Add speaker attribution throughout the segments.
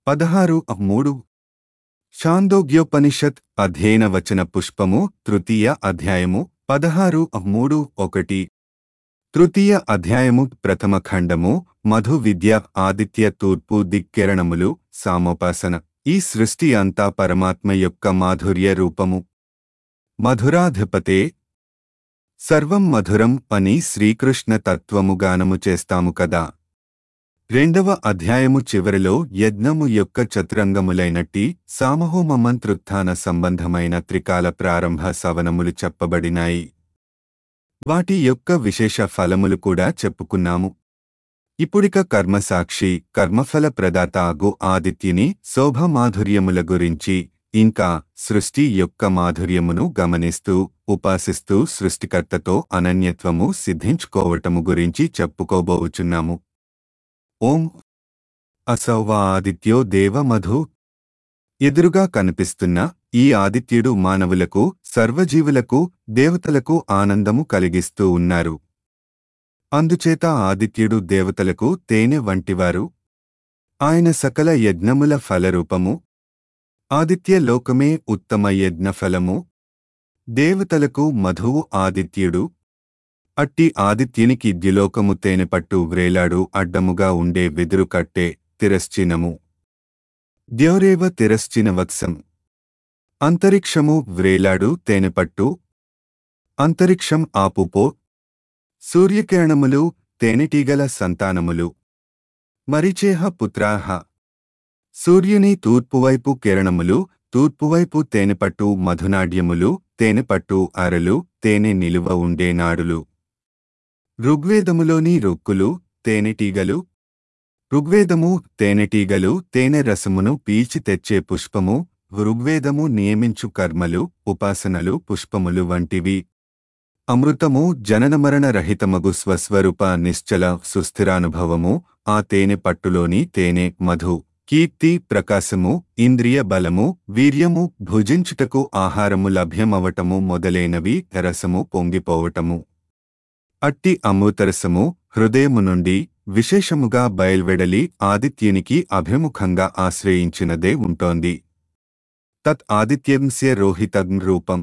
Speaker 1: పదహారు మూడు ఛాందోగ్యోపనిషత్ అధ్యయన వచన పుష్పము తృతీయ అధ్యాయము పదహారు మూడు ఒకటి తృతీయ అధ్యాయము ప్రథమ ఖండము మధు విద్య ఆదిత్య తూర్పు దిక్కిరణములు సామోపాసన ఈ సృష్టి అంతా పరమాత్మ యొక్క మాధుర్య రూపము మధురాధిపతే సర్వం మధురం అని శ్రీకృష్ణ తత్వము గానము చేస్తాము కదా రెండవ అధ్యాయము చివరిలో యజ్ఞము యొక్క చతురంగములైనట్టి సామహోమమంతృత్థాన సంబంధమైన త్రికాల ప్రారంభ సవనములు చెప్పబడినాయి వాటి యొక్క విశేష ఫలములు కూడా చెప్పుకున్నాము ఇప్పుడిక కర్మసాక్షి కర్మఫల ప్రదాత అగు ఆదిత్యుని శోభమాధుర్యముల గురించి ఇంకా సృష్టి యొక్క మాధుర్యమును గమనిస్తూ ఉపాసిస్తూ సృష్టికర్తతో అనన్యత్వము సిద్ధించుకోవటము గురించి చెప్పుకోబోచున్నాము ఓం అసౌవా ఆదిత్యో దేవమధు ఎదురుగా కనిపిస్తున్న ఈ ఆదిత్యుడు మానవులకు సర్వజీవులకు దేవతలకు ఆనందము కలిగిస్తూ ఉన్నారు అందుచేత ఆదిత్యుడు దేవతలకు తేనె వంటివారు ఆయన సకల యజ్ఞముల ఫలరూపము ఆదిత్య లోకమే ఉత్తమ యజ్ఞఫలము దేవతలకు మధువు ఆదిత్యుడు అట్టి ఆదిత్యునికి ద్యులోకము తేనెపట్టు వ్రేలాడు అడ్డముగా ఉండే వెదురు కట్టే తిరశ్చినము ద్యోరేవ తిరశ్చిన వత్సం అంతరిక్షము వ్రేలాడు తేనెపట్టు అంతరిక్షం ఆపుపో సూర్యకిరణములు తేనెటీగల సంతానములు మరిచేహ పుత్రాహ సూర్యుని తూర్పువైపు కిరణములు తూర్పువైపు తేనెపట్టు మధునాడ్యములు తేనెపట్టు అరలు తేనె నిలువ ఉండే నాడులు ఋగ్వేదములోని రుక్కులు తేనెటీగలు ఋగ్వేదము తేనెటీగలు తేనె రసమును పీల్చి తెచ్చే పుష్పము ఋగ్వేదము నియమించు కర్మలు ఉపాసనలు పుష్పములు వంటివి అమృతము జననమరణ రహితమగు స్వస్వరూప నిశ్చల సుస్థిరానుభవము ఆ తేనె పట్టులోని తేనె మధు కీర్తి ప్రకాశము ఇంద్రియ బలము వీర్యము భుజించుటకు ఆహారము లభ్యమవటము మొదలైనవి రసము పొంగిపోవటము అట్టి అమృతరసము హృదయము నుండి విశేషముగా బయల్వెడలి ఆదిత్యునికి అభిముఖంగా ఆశ్రయించినదే ఉంటోంది తత్ ఆదిత్యంస్య రోహితం రూపం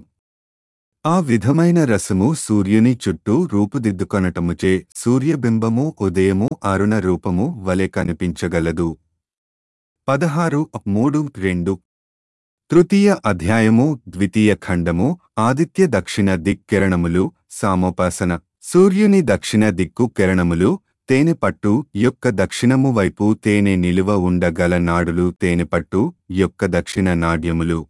Speaker 1: ఆ విధమైన రసము సూర్యుని చుట్టూ రూపుదిద్దుకొనటముచే సూర్యబింబము ఉదయము అరుణ రూపము వలె కనిపించగలదు పదహారు మూడు రెండు తృతీయ అధ్యాయము ద్వితీయ ఖండము ఆదిత్య దక్షిణ దిక్కిరణములు సామోపాసన సూర్యుని దక్షిణ దిక్కు కిరణములు తేనెపట్టు యొక్క దక్షిణము వైపు తేనె నిలువ ఉండగల నాడులు తేనెపట్టు యొక్క దక్షిణ నాడ్యములు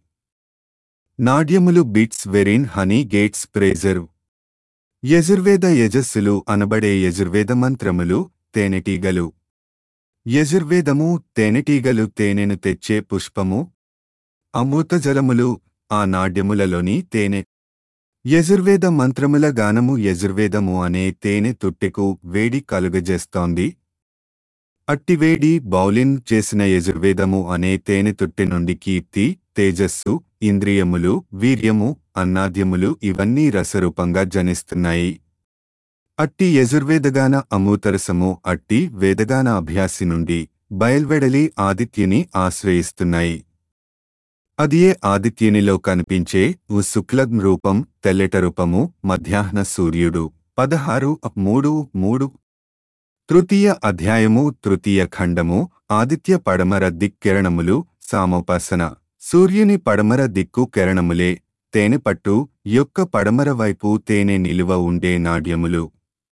Speaker 1: నాడ్యములు bits wherein honey gets preserve Yajurveda యజస్సులు అనబడే యజుర్వేద మంత్రములు తేనెటీగలు యజుర్వేదము తేనెటీగలు తేనెను తెచ్చే పుష్పము అమృత జలములు ఆ నాడ్యములలోని తేనె యజుర్వేద మంత్రముల గానము యజుర్వేదము అనే తేనె తుట్టెకు వేడి కలుగజేస్తోంది అట్టివేడి బౌలిన్ చేసిన యజుర్వేదము అనే తేనె తుట్టె నుండి కీర్తి తేజస్సు ఇంద్రియములు వీర్యము అన్నాద్యములు ఇవన్నీ రసరూపంగా జనిస్తున్నాయి అట్టి యజుర్వేదగాన అమూతరసము అట్టి వేదగాన అభ్యాసి నుండి బయల్వెడలి ఆదిత్యుని ఆశ్రయిస్తున్నాయి అదియే ఆదిత్యునిలో కనిపించే ఉ శుక్లం రూపం తెల్లెట రూపము మధ్యాహ్న సూర్యుడు పదహారు మూడు మూడు తృతీయ అధ్యాయము తృతీయ ఖండము ఆదిత్య పడమర దిక్కిరణములు సామోపాసన సూర్యుని పడమర దిక్కు కిరణములే తేనెపట్టు యొక్క పడమర వైపు తేనె నిలువ ఉండే నాడ్యములు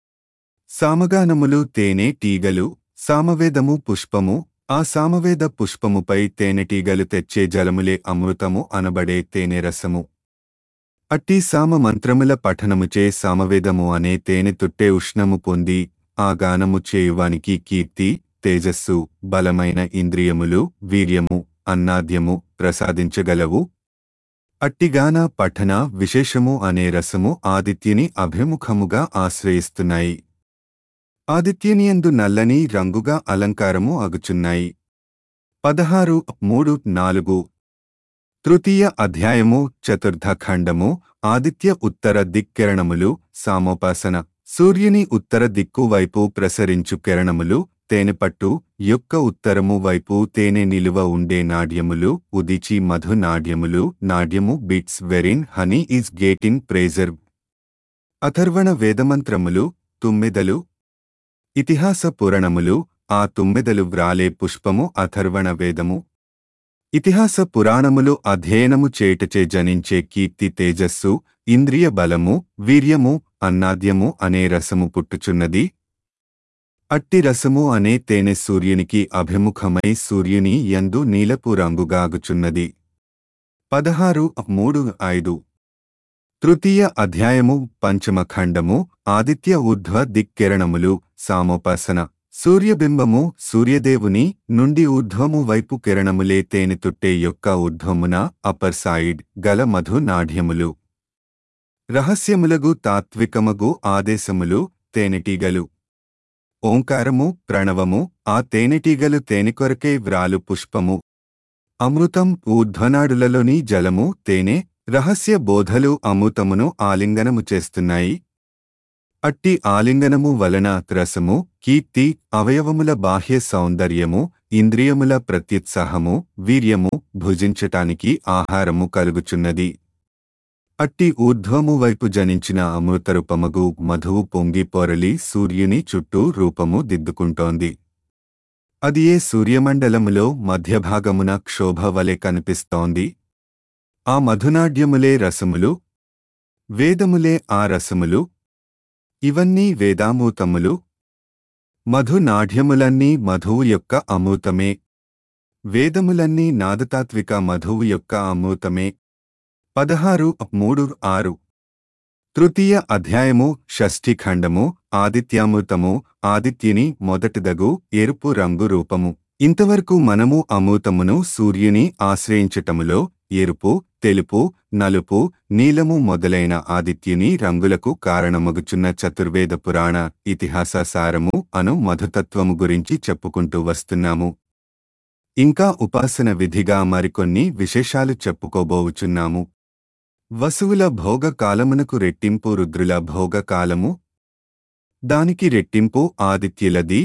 Speaker 1: సామగానములు తేనె టీగలు సామవేదము పుష్పము ఆ సామవేద పుష్పముపై తేనెటీగలు తెచ్చే జలములే అమృతము అనబడే తేనె రసము అట్టి సామ మంత్రముల పఠనముచే సామవేదము అనే తేనె తుట్టే ఉష్ణము పొంది ఆ గానము చేయువానికి కీర్తి తేజస్సు బలమైన ఇంద్రియములు వీర్యము అన్నాద్యము ప్రసాదించగలవు అట్టిగాన పఠన విశేషము అనే రసము ఆదిత్యుని అభిముఖముగా ఆశ్రయిస్తున్నాయి ఆదిత్యనియందు నల్లని రంగుగా అలంకారము అగుచున్నాయి పదహారు మూడు నాలుగు తృతీయ అధ్యాయము చతుర్థ ఖండము ఆదిత్య ఉత్తర దిక్కిరణములు సామోపాసన సూర్యుని ఉత్తర దిక్కు వైపు ప్రసరించు కిరణములు తేనెపట్టు యొక్క ఉత్తరము వైపు తేనె నిలువ ఉండే నాడ్యములు ఉదిచి మధు నాడ్యములు నాడ్యము bits wherein honey is getting preserve Atharvana వేదమంత్రములు తుమ్మెదలు ఇతిహాస పురాణములు ఆ తుమ్మెదలు వ్రాలే పుష్పము అథర్వణ వేదము ఇతిహాస పురాణములు అధ్యయనము చేటచే జనించే కీర్తి తేజస్సు ఇంద్రియ బలము వీర్యము అన్నాద్యము అనే రసము పుట్టుచున్నది అట్టి రసము అనే తేనె సూర్యునికి అభిముఖమై సూర్యుని యందు నీలపు రంగుగాగుచున్నది పదహారు మూడు ఐదు తృతీయ అధ్యాయము పంచమ ఖండము ఆదిత్య ఊర్ధ్వ దిక్కిరణములు సామోపాసన సూర్యబింబము సూర్యదేవుని నుండి ఊర్ధ్వము వైపు కిరణములే తేనెతుట్టే యొక్క ఊర్ధ్వమున అప్పర్ సైడ్ గల మధు నాఢ్యములు రహస్యములగు తాత్వికమగు ఆదేశములు తేనెటీగలు ఓంకారము ప్రణవము ఆ తేనెటీగలు తేనెకొరకే వ్రాలు పుష్పము అమృతం ఊర్ధ్వనాడులలోని జలము తేనె రహస్య బోధలు అమృతమును ఆలింగనము చేస్తున్నాయి అట్టి ఆలింగనము వలన రసము కీర్తి అవయవముల బాహ్య సౌందర్యము ఇంద్రియముల ప్రత్యుత్సాహము వీర్యము భుజించటానికి ఆహారము కలుగుచున్నది అట్టి ఊర్ధ్వము వైపు జనించిన అమృతరూపమగు మధువు పొంగి పొరలి సూర్యుని చుట్టూ రూపము దిద్దుకుంటోంది అది ఏ సూర్యమండలములో మధ్యభాగమున క్షోభ వలె కనిపిస్తోంది ఆ మధునాడ్యములే రసములు వేదములే ఆ రసములు ఇవన్నీ వేదామూతములు మధునాఢ్యములన్నీ మధువు యొక్క అమూతమే వేదములన్నీ నాదతాత్విక మధువు యొక్క అమూతమే పదహారు మూడు ఆరు తృతీయ అధ్యాయము షష్ఠి ఖండము ఆదిత్యామృతము ఆదిత్యుని మొదటిదగు ఎరుపు రంగు రూపము ఇంతవరకు మనము అమూతమును సూర్యుని ఆశ్రయించటములో ఎరుపు తెలుపు నలుపు నీలము మొదలైన ఆదిత్యుని రంగులకు కారణమగుచున్న చతుర్వేద పురాణ ఇతిహాస సారము అను మధుతత్వము గురించి చెప్పుకుంటూ వస్తున్నాము ఇంకా ఉపాసన విధిగా మరికొన్ని విశేషాలు చెప్పుకోబోవుచున్నాము వసువుల భోగ కాలమునకు రెట్టింపు రుద్రుల భోగ కాలము దానికి రెట్టింపు ఆదిత్యులది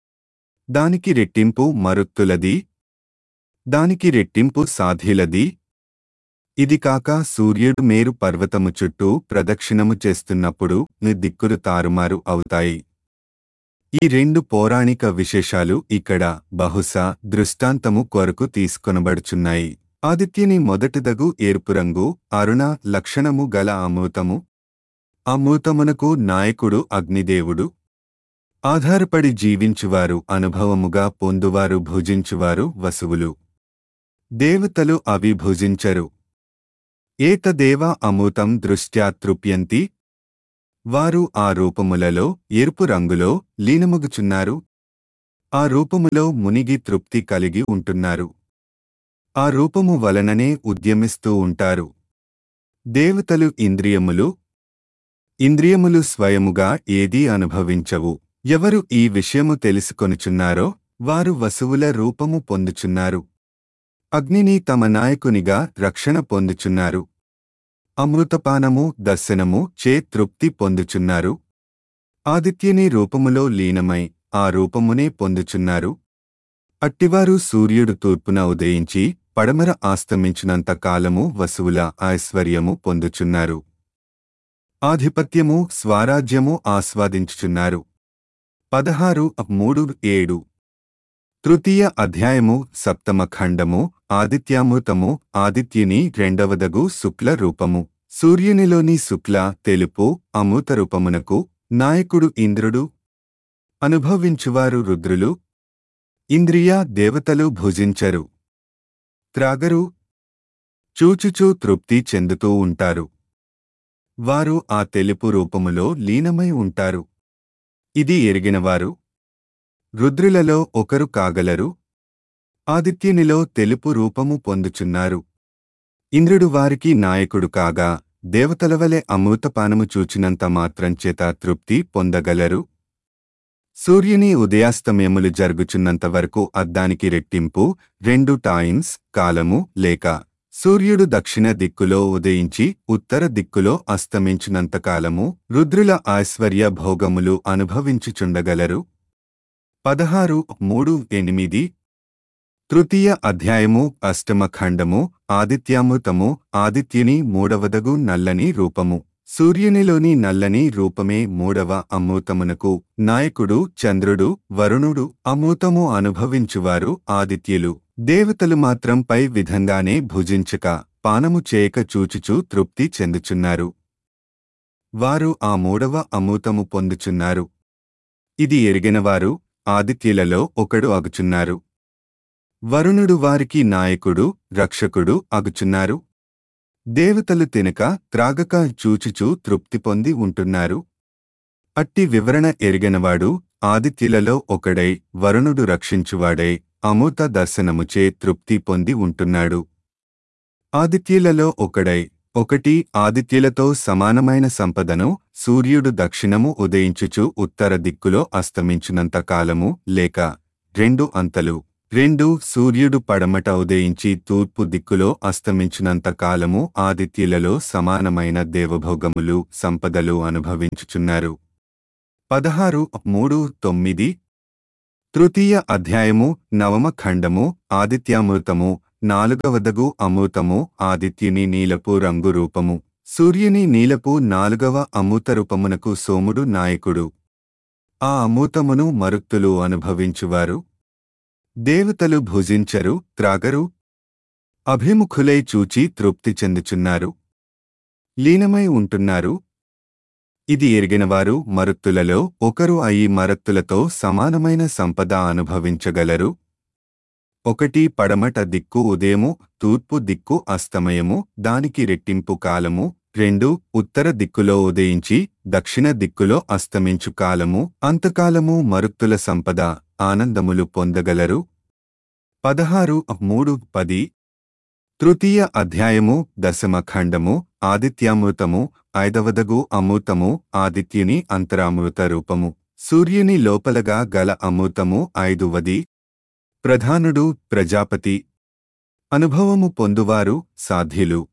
Speaker 1: దానికి రెట్టింపు మరుత్తులది దానికి రెట్టింపు సాధ్యులది ఇది కాక సూర్యుడు మేరు పర్వతము చుట్టూ ప్రదక్షిణము చేస్తున్నప్పుడు ని దిక్కులు తారుమారు అవుతాయి ఈ రెండు పౌరాణిక విశేషాలు ఇక్కడ బహుశా దృష్టాంతము కొరకు తీసుకొనబడుచున్నాయి ఆదిత్యుని మొదటిదగు ఎరుపు రంగు అరుణ లక్షణము గల అమృతము అమృతమునకు నాయకుడు అగ్నిదేవుడు ఆధారపడి జీవించువారు అనుభవముగా పొందువారు భుజించువారు వసువులు దేవతలు అవి భుజించరు ఏతదేవ అమృతం దృష్ట్యా తృప్యంతి వారు ఆ రూపములలో ఎరుపు రంగులో లీనముగుచున్నారు ఆ రూపములో మునిగి తృప్తి కలిగి ఉంటున్నారు ఆ రూపము వలననే ఉద్యమిస్తూ ఉంటారు దేవతలు ఇంద్రియములు ఇంద్రియములు స్వయముగా ఏదీ అనుభవించవు ఎవరు ఈ విషయము తెలుసుకొనుచున్నారో వారు వసువుల రూపము పొందుచున్నారు అగ్నిని తమ నాయకునిగా రక్షణ పొందుచున్నారు అమృతపానము దర్శనము చే తృప్తి పొందుచున్నారు ఆదిత్యుని రూపములో లీనమై ఆ రూపమునే పొందుచున్నారు అట్టివారు సూర్యుడు తూర్పున ఉదయించి పడమర ఆస్తమించినంత కాలము వసువుల ఐశ్వర్యము పొందుచున్నారు ఆధిపత్యము స్వరాజ్యము ఆస్వాదించుచున్నారు పదహారు మూడు ఏడు తృతీయ అధ్యాయము సప్తమ ఖండము ఆదిత్యామృతము ఆదిత్యుని రెండవదగు శుక్ల రూపము సూర్యునిలోని శుక్ల తెలుపు అమృత రూపమునకు నాయకుడు ఇంద్రుడు అనుభవించువారు రుద్రులు ఇంద్రియ దేవతలు భుజించరు త్రాగరు చూచుచూ తృప్తి చెందుతూ ఉంటారు వారు ఆ తెలుపు రూపములో లీనమై ఉంటారు ఇది ఎరిగినవారు రుద్రులలో ఒకరు కాగలరు ఆదిత్యునిలో తెలుపు రూపము పొందుచున్నారు ఇంద్రుడు వారికి నాయకుడు కాగా దేవతలవలె అమృతపానము చూచినంత మాత్రంచేత తృప్తి పొందగలరు సూర్యుని ఉదయాస్తమయములు జరుగుచున్నంత వరకు అద్దానికి రెట్టింపు రెండు టైమ్స్ కాలము లేక సూర్యుడు దక్షిణ దిక్కులో ఉదయించి ఉత్తర దిక్కులో అస్తమించినంత కాలము రుద్రుల ఐశ్వర్య భోగములు అనుభవించుచుండగలరు పదహారు మూడు ఎనిమిది తృతీయ అధ్యాయము అష్టమ ఖండము ఆదిత్యామృతము ఆదిత్యుని మూడవదగు నల్లని రూపము సూర్యునిలోని నల్లని రూపమే మూడవ అమృతమునకు నాయకుడు చంద్రుడు వరుణుడు అమృతము అనుభవించువారు ఆదిత్యులు దేవతలు మాత్రం పై విధంగానే భుజించక పానము చేయక చూచుచూ తృప్తి చెందుచున్నారు వారు ఆ మూడవ అమృతము పొందుచున్నారు ఇది ఎరిగినవారు ఆదిత్యులలో ఒకడు అగుచున్నారు వరుణుడు వారికి నాయకుడు రక్షకుడు అగుచున్నారు దేవతలు తినక త్రాగక చూచుచూ తృప్తి పొంది ఉంటున్నారు అట్టి వివరణ ఎరిగినవాడు ఆదిత్యులలో ఒకడై వరుణుడు రక్షించువాడై అమృత దర్శనముచే తృప్తి పొంది ఉంటున్నాడు ఆదిత్యులలో ఒకడై ఒకటి ఆదిత్యులతో సమానమైన సంపదను సూర్యుడు దక్షిణము ఉదయించుచు ఉత్తర దిక్కులో అస్తమించినంత కాలము లేక రెండు అంతలు రెండు సూర్యుడు పడమట ఉదయించి తూర్పు దిక్కులో అస్తమించినంత కాలము ఆదిత్యులలో సమానమైన దేవభోగములు సంపదలు అనుభవించుచున్నారు పదహారు మూడు తొమ్మిది తృతీయ అధ్యాయము నవమ ఖండము ఆదిత్యామృతము నాలుగవదగు అమృతము ఆదిత్యుని నీలపు రంగు రూపము సూర్యుని నీలపు నాలుగవ అమృత రూపమునకు సోముడు నాయకుడు ఆ అమృతమును మరుక్తులు అనుభవించువారు దేవతలు భుజించరు త్రాగరు అభిముఖులై చూచి తృప్తి చెందుచున్నారు లీనమై ఉంటున్నారు ఇది ఎరిగినవారు మరుత్తులలో ఒకరు అయి మరత్తులతో సమానమైన సంపద అనుభవించగలరు ఒకటి పడమట దిక్కు ఉదయము తూర్పు దిక్కు అస్తమయము దానికి రెట్టింపు కాలము రెండు ఉత్తర దిక్కులో ఉదయించి దక్షిణ దిక్కులో అస్తమించు కాలము అంతకాలము మరుత్తుల సంపద ఆనందములు పొందగలరు పదహారు మూడు పది తృతీయ అధ్యాయము దశమ ఖండము ఆదిత్యామృతము ఐదవదగు అమృతము ఆదిత్యుని అంతరామృత రూపము సూర్యుని లోపలగా గల అమృతము ఐదువది ప్రధానుడు ప్రజాపతి అనుభవము పొందువారు సాధ్యులు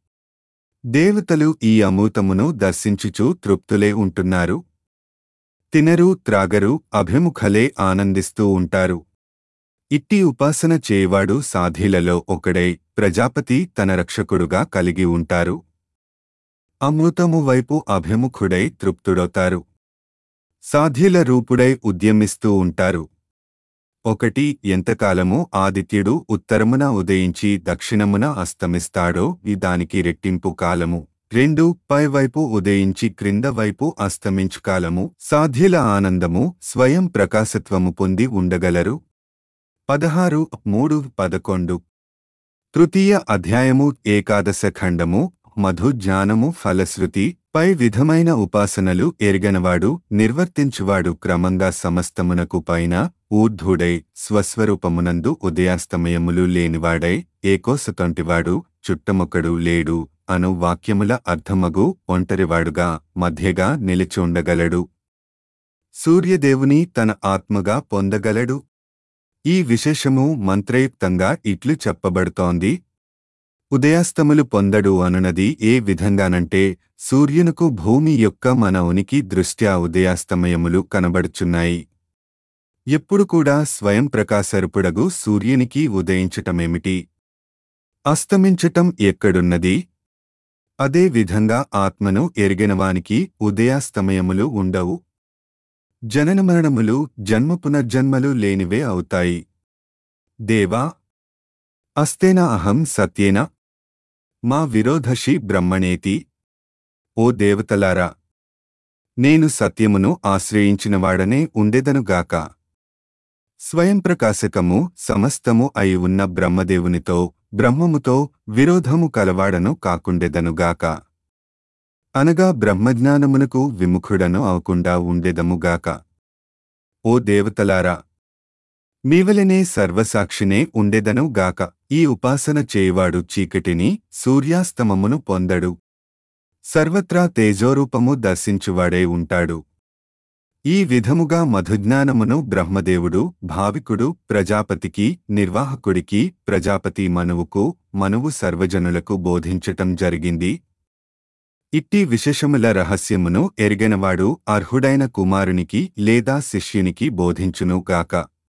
Speaker 1: దేవతలు ఈ అమృతమును దర్శించుచూ తృప్తులే ఉంటున్నారు తినరు త్రాగరు అభిముఖలే ఆనందిస్తూ ఉంటారు ఇట్టి ఉపాసన చేయవాడు సాధ్యులలో ఒకడై ప్రజాపతి తన రక్షకుడుగా కలిగి ఉంటారు అమృతము వైపు అభిముఖుడై తృప్తుడవుతారు సాధ్యుల రూపుడై ఉద్యమిస్తూ ఉంటారు ఒకటి ఎంతకాలము ఆదిత్యుడు ఉత్తరమున ఉదయించి దక్షిణమున అస్తమిస్తాడో ఈ దానికి రెట్టింపు కాలము రెండు పైవైపు ఉదయించి క్రింద వైపు అస్తమించు కాలము సాధ్యుల ఆనందము స్వయం ప్రకాశత్వము పొంది ఉండగలరు పదహారు మూడు పదకొండు తృతీయ అధ్యాయము ఏకాదశ ఖండము మధు జ్ఞానము ఫలశ్రుతి పై విధమైన ఉపాసనలు ఎరగనవాడు నిర్వర్తించువాడు క్రమంగా సమస్తమునకు పైన ఊర్ధుడై స్వస్వరూపమునందు ఉదయాస్తమయములు లేనివాడై ఏకోసతొంటివాడు చుట్టమొకడు లేడు అను వాక్యముల అర్థమగు ఒంటరివాడుగా మధ్యగా నిలిచుండగలడు సూర్యదేవుని తన ఆత్మగా పొందగలడు ఈ విశేషము మంత్రయుక్తంగా ఇట్లు చెప్పబడుతోంది ఉదయాస్తములు పొందడు అనునది ఏ విధంగానంటే సూర్యునకు భూమి యొక్క మన ఉనికి దృష్ట్యా ఉదయాస్తమయములు కనబడుచున్నాయి ఎప్పుడు కూడా స్వయం ప్రకాశరూపుడగు సూర్యునికి ఉదయించటమేమిటి అస్తమించటం ఎక్కడున్నది అదే విధంగా ఆత్మను ఎరిగినవానికి ఉదయాస్తమయములు ఉండవు జననమరణములు జన్మ పునర్జన్మలు లేనివే అవుతాయి దేవా అస్తేన అహం సత్యేన మా విరోధషి బ్రహ్మణేతి ఓ దేవతలారా నేను సత్యమును ఆశ్రయించినవాడనే ఉండెదనుగాక స్వయం ప్రకాశకము సమస్తము అయి ఉన్న బ్రహ్మదేవునితో బ్రహ్మముతో విరోధము కలవాడను కాకుండెదనుగాక అనగా బ్రహ్మజ్ఞానమునకు విముఖుడను అవకుండా ఉండెదముగాక ఓ దేవతలారా మీవలనే సర్వసాక్షినే ఉండెదను గాక ఈ ఉపాసన చేయవాడు చీకటిని సూర్యాస్తమమును పొందడు సర్వత్రా తేజోరూపము దర్శించువాడే ఉంటాడు ఈ విధముగా మధుజ్ఞానమును బ్రహ్మదేవుడు భావికుడు ప్రజాపతికి నిర్వాహకుడికి ప్రజాపతి మనువుకు మనువు సర్వజనులకు బోధించటం జరిగింది ఇట్టి విశేషముల రహస్యమును ఎరిగెనవాడు అర్హుడైన కుమారునికి లేదా శిష్యునికి బోధించును గాక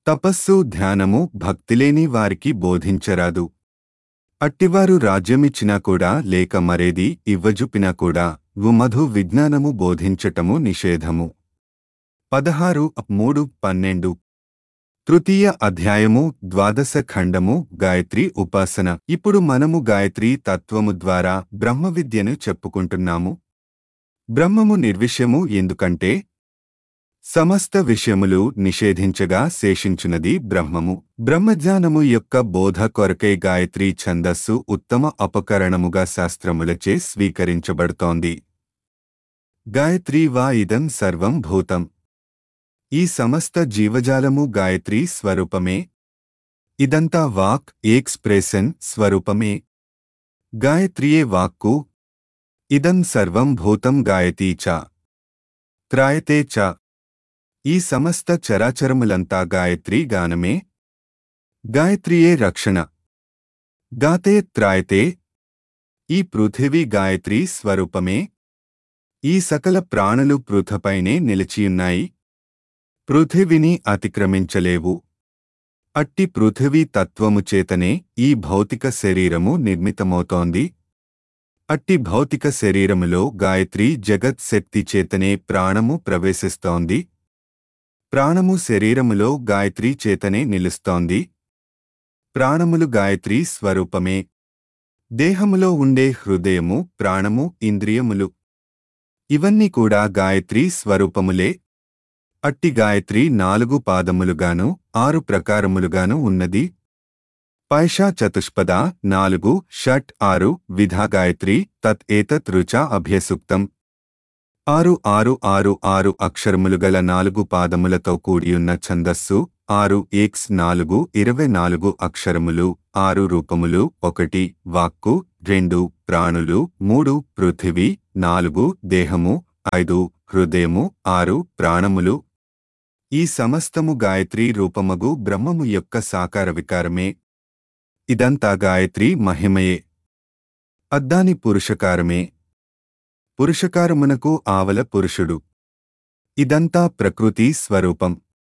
Speaker 1: తపస్సు ధ్యానము భక్తిలేని వారికి బోధించరాదు అట్టివారు రాజ్యమిచ్చినా కూడా లేక మరేది ఇవ్వజుపినా కూడా ఉమధు విజ్ఞానము బోధించటము నిషేధము పదహారు మూడు పన్నెండు తృతీయ అధ్యాయము ద్వాదశ ఖండము గాయత్రి ఉపాసన ఇప్పుడు మనము గాయత్రి తత్వము ద్వారా బ్రహ్మ విద్యను చెప్పుకుంటున్నాము బ్రహ్మము నిర్విషయము ఎందుకంటే సమస్త విషయములు నిషేధించగా శేషించునది బ్రహ్మము బ్రహ్మజ్ఞానము యొక్క బోధ కొరకై గాయత్రి ఛందస్సు ఉత్తమ అపకరణముగా శాస్త్రములచే స్వీకరించబడుతోంది గాయత్రీ వా ఇదం సర్వం భూతం ఈ సమస్త జీవజాలము గాయత్రి స్వరూపమే ఇదంతా వాక్ ఎక్స్ప్రెషన్ స్వరూపమే గాయత్రియే వాక్కు ఇదం సర్వం భూతం గాయతీ చ త్రాయతే చ ఈ సమస్త చరాచరములంతా గాయత్రీ గానమే గాయత్రియే రక్షణ గాతే త్రాయతే ఈ పృథివీ గాయత్రీ స్వరూపమే ఈ సకల ప్రాణులు పృథపైనే నిలిచియున్నాయి పృథివిని అతిక్రమించలేవు అట్టి పృథివీ తత్వము చేతనే ఈ భౌతిక శరీరము నిర్మితమవుతోంది అట్టి భౌతిక శరీరములో గాయత్రి జగత్ శక్తి చేతనే ప్రాణము ప్రవేశిస్తోంది ప్రాణము శరీరములో గాయత్రి చేతనే నిలుస్తోంది ప్రాణములు గాయత్రి స్వరూపమే దేహములో ఉండే హృదయము ప్రాణము ఇంద్రియములు ఇవన్నీ కూడా గాయత్రి స్వరూపములే అట్టి గాయత్రి నాలుగు పాదములుగాను ఆరు ప్రకారములుగాను ఉన్నది పైషా చతుష్పద నాలుగు షట్ ఆరు విధా గాయత్రి తత్ ఏతత్ రుచ అభ్యసుక్తం ఆరు ఆరు ఆరు ఆరు అక్షరములు గల నాలుగు పాదములతో కూడియున్న ఛందస్సు ఆరు ఎక్స్ నాలుగు ఇరవై నాలుగు అక్షరములు ఆరు రూపములు ఒకటి వాక్కు రెండు ప్రాణులు మూడు పృథివీ నాలుగు దేహము ఐదు హృదయము ఆరు ప్రాణములు ఈ సమస్తము గాయత్రి రూపమగు బ్రహ్మము యొక్క సాకార వికారమే ఇదంతా గాయత్రి మహిమయే అద్దాని పురుషకారమే పురుషకారమునకు ఆవల పురుషుడు ఇదంతా ప్రకృతి స్వరూపం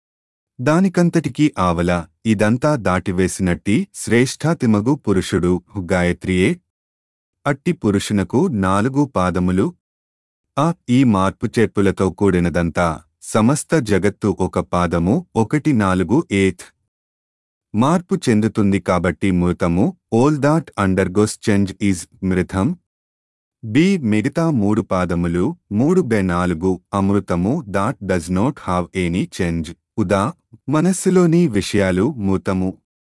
Speaker 1: దానికంతటికీ ఆవల ఇదంతా దాటివేసినట్టి శ్రేష్ఠాతిమగు పురుషుడు గాయత్రియే అట్టి పురుషునకు నాలుగు పాదములు ఆ ఈ మార్పు చేర్పులతో కూడినదంతా సమస్త జగత్తు ఒక పాదము ఒకటి నాలుగు ఏత్ మార్పు చెందుతుంది కాబట్టి మృతము all that undergoes change is మృతం బి మిగతా మూడు పాదములు మూడు బె నాలుగు అమృతము that does not have any change ఉదా మనస్సులోని విషయాలు మూతము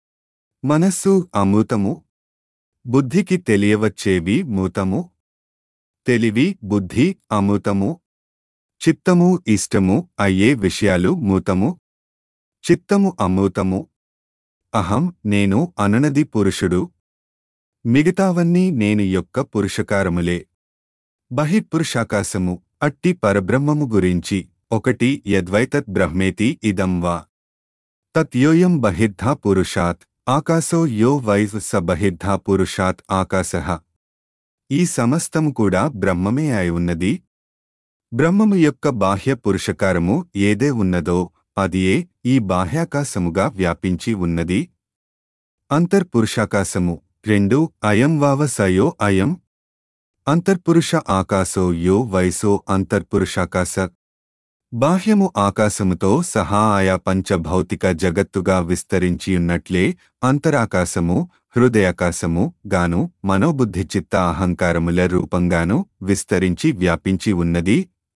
Speaker 1: మనస్సు అమృతము బుద్ధికి తెలియవచ్చేవి మూతము తెలివి బుద్ధి అమృతము చిత్తము ఇష్టము అయ్యే విషయాలు మూతము చిత్తము అమృతము అహం నేను అననది పురుషుడు మిగతావన్నీ నేను యొక్క పురుషకారములే బహిర్పురుషాకాశము అట్టి పరబ్రహ్మము గురించి ఒకటి యద్వైతత్ బ్రహ్మేతి ఇదం వా తత్యోయం బహిర్ధా పురుషాత్ ఆకాశో యో వై స బహిర్ధా పురుషాత్ ఆకాశః ఈ సమస్తము కూడా బ్రహ్మమే అయి ఉన్నది బ్రహ్మము యొక్క బాహ్య పురుషకారము ఏదే ఉన్నదో అదియే ఈ బాహ్యాకాశముగా వ్యాపించి ఉన్నది అంతర్పురుషాకాశము రెండు అయం వావ సయో అయం అంతర్పురుష ఆకాశో యో వైసో అంతర్పురుషాకాశ బాహ్యము ఆకాశముతో సహా ఆయా పంచభౌతిక జగత్తుగా విస్తరించియున్నట్లే అంతరాకాశము హృదయాకాశము గాను మనోబుద్ధి చిత్త అహంకారముల రూపంగాను విస్తరించి వ్యాపించి ఉన్నది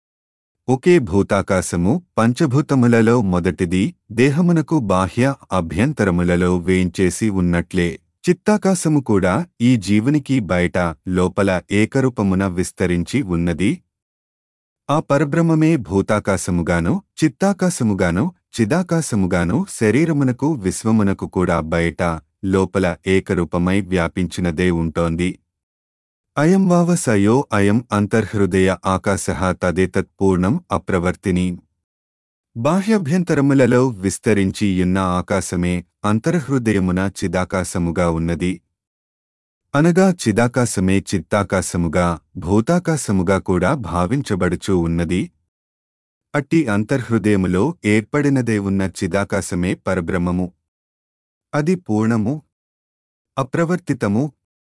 Speaker 1: ఒకే భూతాకాశము పంచభూతములలో మొదటిది దేహమునకు బాహ్య అభ్యంతరములలో వేయించేసి ఉన్నట్లే చిత్తాకాశము కూడా ఈ జీవునికి బయట లోపల ఏకరూపమున విస్తరించి ఉన్నది ఆ పరబ్రహ్మమే భూతాకాశముగాను చిత్తాకాశముగాను చిదాకాశముగాను శరీరమునకు విశ్వమునకు కూడా బయట లోపల ఏకరూపమై వ్యాపించినదే ఉంటోంది అయం వావ సయో అయం అంతర్హృదయ ఆకాశ తదేతత్ పూర్ణం అప్రవర్తిని బాహ్యభ్యంతరములలో విస్తరించి యున్న ఆకాశమే అంతర్హృదయమున చిదాకాశముగా ఉన్నది అనగా చిదాకాశమే చిత్తాకాశముగా భూతాకాశముగా కూడా భావించబడుచూ ఉన్నది అట్టి అంతర్హృదయములో ఏర్పడినదే ఉన్న చిదాకాశమే పరబ్రహ్మము అది పూర్ణము అప్రవర్తితము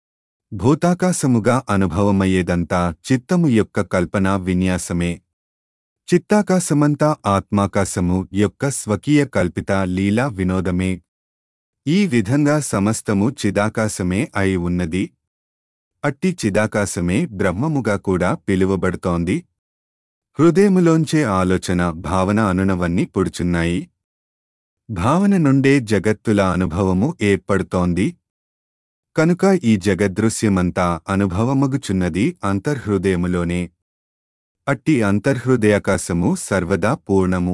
Speaker 1: భూతాకాశముగా అనుభవమయ్యేదంతా చిత్తము యొక్క కల్పనా విన్యాసమే చిత్తాకాశమంతా ఆత్మాకాశము యొక్క స్వకీయ కల్పిత లీలా వినోదమే ఈ విధంగా సమస్తము చిదాకాశమే అయి ఉన్నది అట్టి చిదాకాశమే బ్రహ్మముగా కూడా పిలువబడుతోంది హృదయములోంచే ఆలోచన భావన అనునవన్నీ పుడుచున్నాయి భావన నుండే జగత్తుల అనుభవము ఏర్పడుతోంది కనుక ఈ జగదృశ్యమంతా అనుభవమగుచున్నది అంతర్హృదయములోనే అట్టి అంతర్హృదయాకాశము సర్వదా పూర్ణము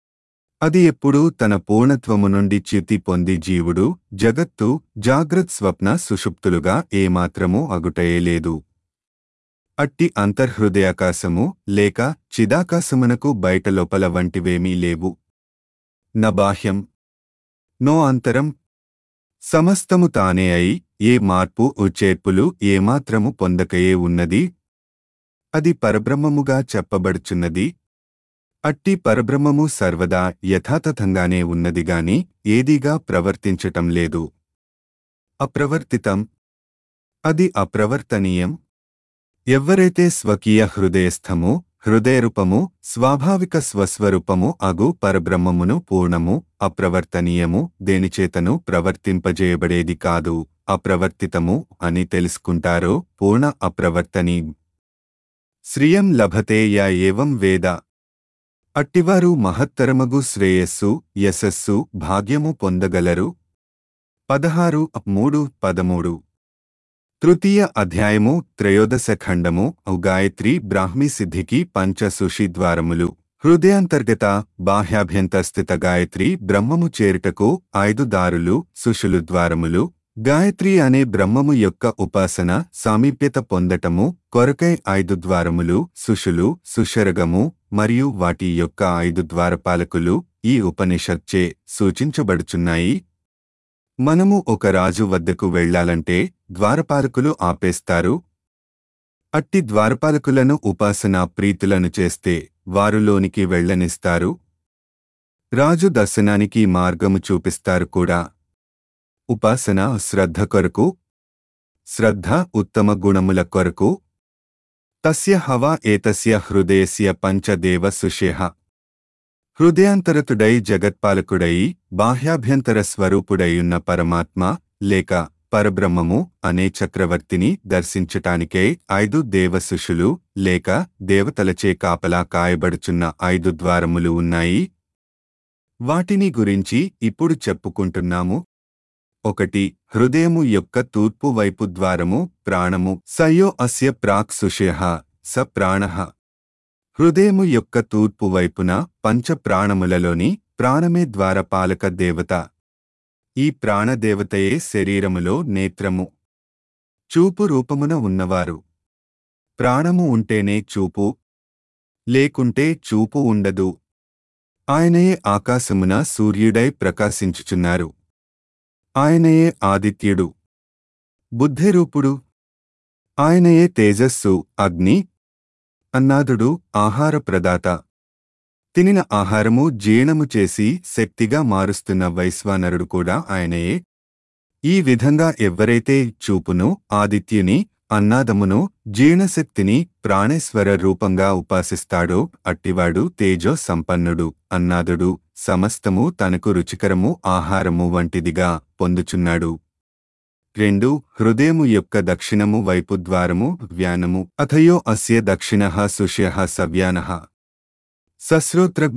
Speaker 1: అది ఎప్పుడూ తన పూర్ణత్వము నుండి చ్యుతి పొంది జీవుడు జగత్తు జాగ్రత్ స్వప్న సుషుప్తులుగా ఏమాత్రమూ అగుటయేలేదు అట్టి అంతర్హృదయాకాశము లేక చిదాకాశమునకు బయట లోపల వంటివేమీ లేవు న బాహ్యం నో అంతరం సమస్తము తానే అయి ఏ మార్పు ఉచేర్పులు ఏమాత్రము పొందకయే ఉన్నది అది పరబ్రహ్మముగా చెప్పబడుచున్నది అట్టి పరబ్రహ్మము సర్వదా యథాతథంగానే ఉన్నదిగాని ఏదీగా ప్రవర్తించటం లేదు అప్రవర్తితం అది అప్రవర్తనీయం ఎవ్వరైతే స్వకీయ హృదయస్థము హృదయరూపము స్వాభావిక స్వస్వరూపము అగు పరబ్రహ్మమును పూర్ణము అప్రవర్తనీయము దేనిచేతను ప్రవర్తింపజేయబడేది కాదు అప్రవర్తితము అని తెలుసుకుంటారో పూర్ణ అప్రవర్తనీ శ్రియం లభతే యా ఏవం వేద అట్టివారు మహత్తరమగు శ్రేయస్సు యశస్సు భాగ్యము పొందగలరు పదహారు మూడు పదమూడు తృతీయ అధ్యాయము త్రయోదశ ఖండము గాయత్రి బ్రాహ్మీ సిద్ధికి పంచ సుషి ద్వారములు హృదయాంతర్గత బాహ్యాభ్యంతస్థిత గాయత్రి బ్రహ్మము చేరుటకు ఐదు దారులు సుషులు ద్వారములు గాయత్రి అనే బ్రహ్మము యొక్క ఉపాసన సామీప్యత పొందటము కొరకై ఐదు ద్వారములు సుషులు సుషరగము మరియు వాటి యొక్క ఐదు ద్వారపాలకులు ఈ ఉపనిషత్చే సూచించబడుచున్నాయి మనము ఒక రాజు వద్దకు వెళ్ళాలంటే ద్వారపాలకులు ఆపేస్తారు అట్టి ద్వారపాలకులను ఉపాసనా ప్రీతులను చేస్తే వారులోనికి వెళ్ళనిస్తారు రాజు దర్శనానికి మార్గము చూపిస్తారు కూడా ఉపాసన శ్రద్ధ కొరకు శ్రద్ధ ఉత్తమ గుణముల కొరకు తస్య హవా ఏతస్య హృదయస్య పంచదేవ సుషేహ హృదయాంతరతుడై జగత్పాలకుడై బాహ్యాభ్యంతర స్వరూపుడైయున్న పరమాత్మ లేక పరబ్రహ్మము అనే చక్రవర్తిని దర్శించటానికై ఐదు దేవశిషులు లేక దేవతలచే కాపలా కాయబడుచున్న ఐదు ద్వారములు ఉన్నాయి వాటిని గురించి ఇప్పుడు చెప్పుకుంటున్నాము ఒకటి హృదయము యొక్క తూర్పు వైపు ద్వారము ప్రాణము సయో అస్య ప్రాక్ సుషేహ స ప్రాణః హృదయము యొక్క తూర్పు వైపున పంచ ప్రాణములలోని ప్రాణమే ద్వారపాలక దేవత ఈ ప్రాణదేవతయే శరీరములో నేత్రము చూపు రూపమున ఉన్నవారు ప్రాణము ఉంటేనే చూపు లేకుంటే చూపు ఉండదు ఆయనయే ఆకాశమున సూర్యుడై ప్రకాశించుచున్నారు ఆయనయే ఆదిత్యుడు బుద్ధిరూపుడు ఆయనయే తేజస్సు అగ్ని అన్నాదుడు ఆహార ప్రదాత తినిన ఆహారము జీర్ణము చేసి శక్తిగా మారుస్తున్న వైశ్వానరుడు కూడా ఆయనయే ఈ విధంగా ఎవ్వరైతే చూపును ఆదిత్యుని అన్నాదమును జీర్ణశక్తిని ప్రాణేశ్వర రూపంగా ఉపాసిస్తాడో అట్టివాడు తేజో సంపన్నుడు అన్నాదుడు సమస్తము తనకు రుచికరము ఆహారము వంటిదిగా పొందుచున్నాడు రెండు హృదయము యొక్క దక్షిణము వైపు ద్వారము వ్యానము అథయో అస్య దక్షిణ సుష్య సవ్యాన సశ్రోత్రం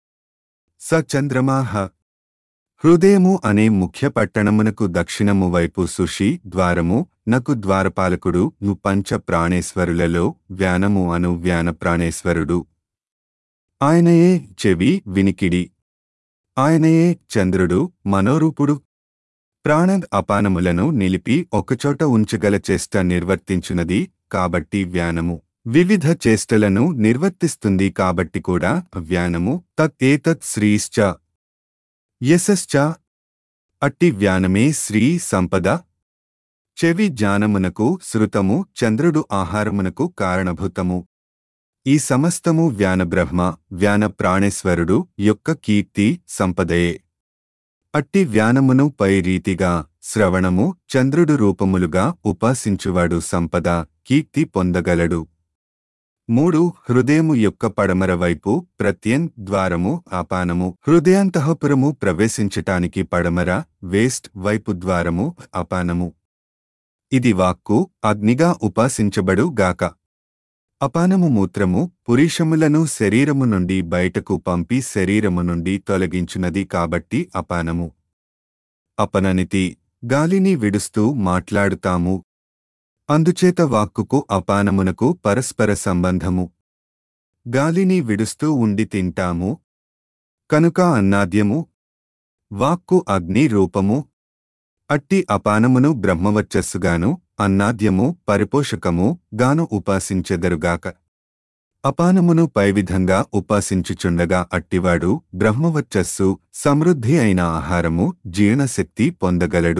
Speaker 1: స చంద్రమాహ హృదయము అనే ముఖ్య పట్టణమునకు దక్షిణము వైపు సుషి ద్వారము నకు ద్వారపాలకుడు ను పంచ ప్రాణేశ్వరులలో వ్యానము అను వ్యాన ప్రాణేశ్వరుడు ఆయనయే చెవి వినికిడి ఆయనయే చంద్రుడు మనోరూపుడు ప్రాణ అపానములను నిలిపి ఒకచోట ఉంచగల చేష్ట నిర్వర్తించునది కాబట్టి వ్యానము వివిధ చేష్టలను నిర్వర్తిస్తుంది కాబట్టి కూడా వ్యానము తత్ ఏతత్ శ్రీశ్చ యశశ్చ అట్టి వ్యానమే శ్రీ సంపద చెవి జ్ఞానమునకు శృతము చంద్రుడు ఆహారమునకు కారణభూతము ఈ సమస్తము వ్యానబ్రహ్మ వ్యాన ప్రాణేశ్వరుడు యొక్క కీర్తి సంపదయే అట్టి వ్యానమును పై రీతిగా శ్రవణము చంద్రుడు రూపములుగా ఉపాసించువాడు సంపద కీర్తి పొందగలడు మూడు హృదయము యొక్క పడమర వైపు ప్రత్యన్ ద్వారము అపానము హృదయాంతఃపురము ప్రవేశించటానికి పడమర వేస్ట్ వైపు ద్వారము అపానము ఇది వాక్కు అగ్నిగా ఉపాసించబడు గాక అపానము మూత్రము పురీషములను శరీరము నుండి బయటకు పంపి శరీరము నుండి తొలగించునది కాబట్టి అపానము అపననితి గాలిని విడుస్తూ మాట్లాడుతాము అందుచేత వాక్కుకు అపానమునకు పరస్పర సంబంధము గాలిని విడుస్తూ ఉండి తింటాము కనుక అన్నాద్యము వాక్కు అగ్ని రూపము అట్టి అపానమును బ్రహ్మవచ్చస్సుగాను అన్నాద్యము పరిపోషకము గాను ఉపాసించెదరుగాక అపానమును పైవిధంగా ఉపాసించుచుండగా అట్టివాడు బ్రహ్మవచ్చస్సు సమృద్ధి అయిన ఆహారము జీర్ణశక్తి పొందగలడు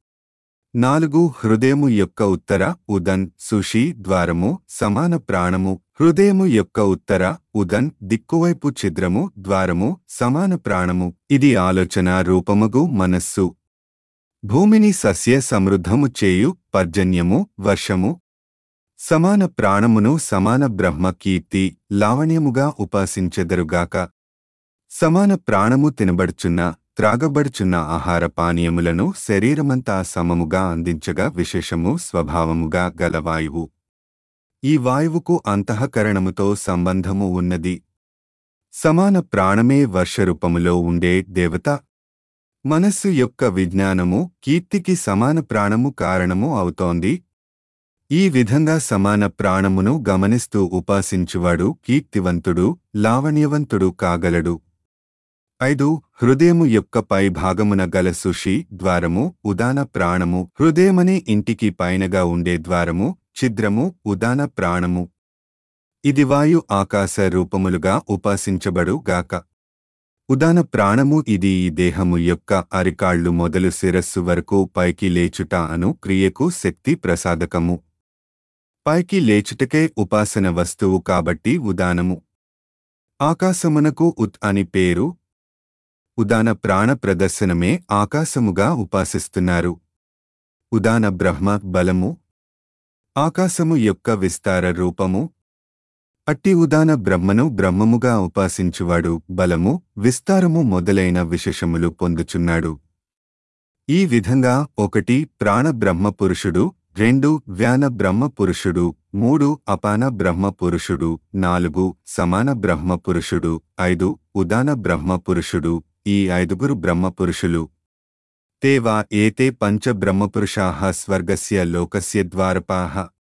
Speaker 1: నాలుగు హృదయము యొక్క ఉత్తర ఉదన్ సుషి ద్వారము సమాన ప్రాణము హృదయము యొక్క ఉత్తర ఉదన్ దిక్కువైపు ఛిద్రము ద్వారము సమాన ప్రాణము ఇది ఆలోచన రూపముగు మనస్సు భూమిని సస్య సమృద్ధము చేయు పర్జన్యము వర్షము సమాన ప్రాణమును సమాన బ్రహ్మ కీర్తి లావణ్యముగా ఉపాసించెదరుగాక సమాన ప్రాణము తినబడుచున్న త్రాగబడుచున్న ఆహార పానీయములను శరీరమంతా సమముగా అందించగా విశేషము స్వభావముగా గల వాయువు ఈ వాయువుకు అంతఃకరణముతో సంబంధము ఉన్నది సమాన ప్రాణమే వర్షరూపములో ఉండే దేవత మనస్సు యొక్క విజ్ఞానము కీర్తికి సమాన ప్రాణము కారణము అవుతోంది ఈ విధంగా సమాన ప్రాణమును గమనిస్తూ ఉపాసించువాడు కీర్తివంతుడు లావణ్యవంతుడు కాగలడు ఐదు హృదయము యొక్క పై భాగమున గల సుషి ద్వారము ఉదాన ప్రాణము హృదయమనే ఇంటికి పైనగా ఉండే ద్వారము ఛిద్రము ఉదాన ప్రాణము ఇది వాయు ఆకాశ రూపములుగా ఉపాసించబడు గాక ఉదాన ప్రాణము ఇది ఈ దేహము యొక్క అరికాళ్లు మొదలు శిరస్సు వరకు పైకి లేచుట అను క్రియకు శక్తి ప్రసాదకము పైకి లేచుటకే ఉపాసన వస్తువు కాబట్టి ఉదానము ఆకాశమునకు ఉత్ అని పేరు ఉదాన ప్రాణ ప్రదర్శనమే ఆకాశముగా ఉపాసిస్తున్నారు ఉదాన బ్రహ్మ బలము ఆకాశము యొక్క విస్తార రూపము అట్టి ఉదాన బ్రహ్మను బ్రహ్మముగా ఉపాసించువాడు బలము విస్తారము మొదలైన విశేషములు పొందుచున్నాడు ఈ విధంగా ఒకటి ప్రాణ బ్రహ్మ పురుషుడు రెండు వ్యాన బ్రహ్మ పురుషుడు మూడు అపాన బ్రహ్మ పురుషుడు నాలుగు సమాన బ్రహ్మ పురుషుడు ఐదు ఉదాన బ్రహ్మ పురుషుడు ఈ ఐదుగురు బ్రహ్మ పురుషులు తేవా ఏతే పంచ బ్రహ్మపురుషాః స్వర్గస్య లోకస్య ద్వారపాః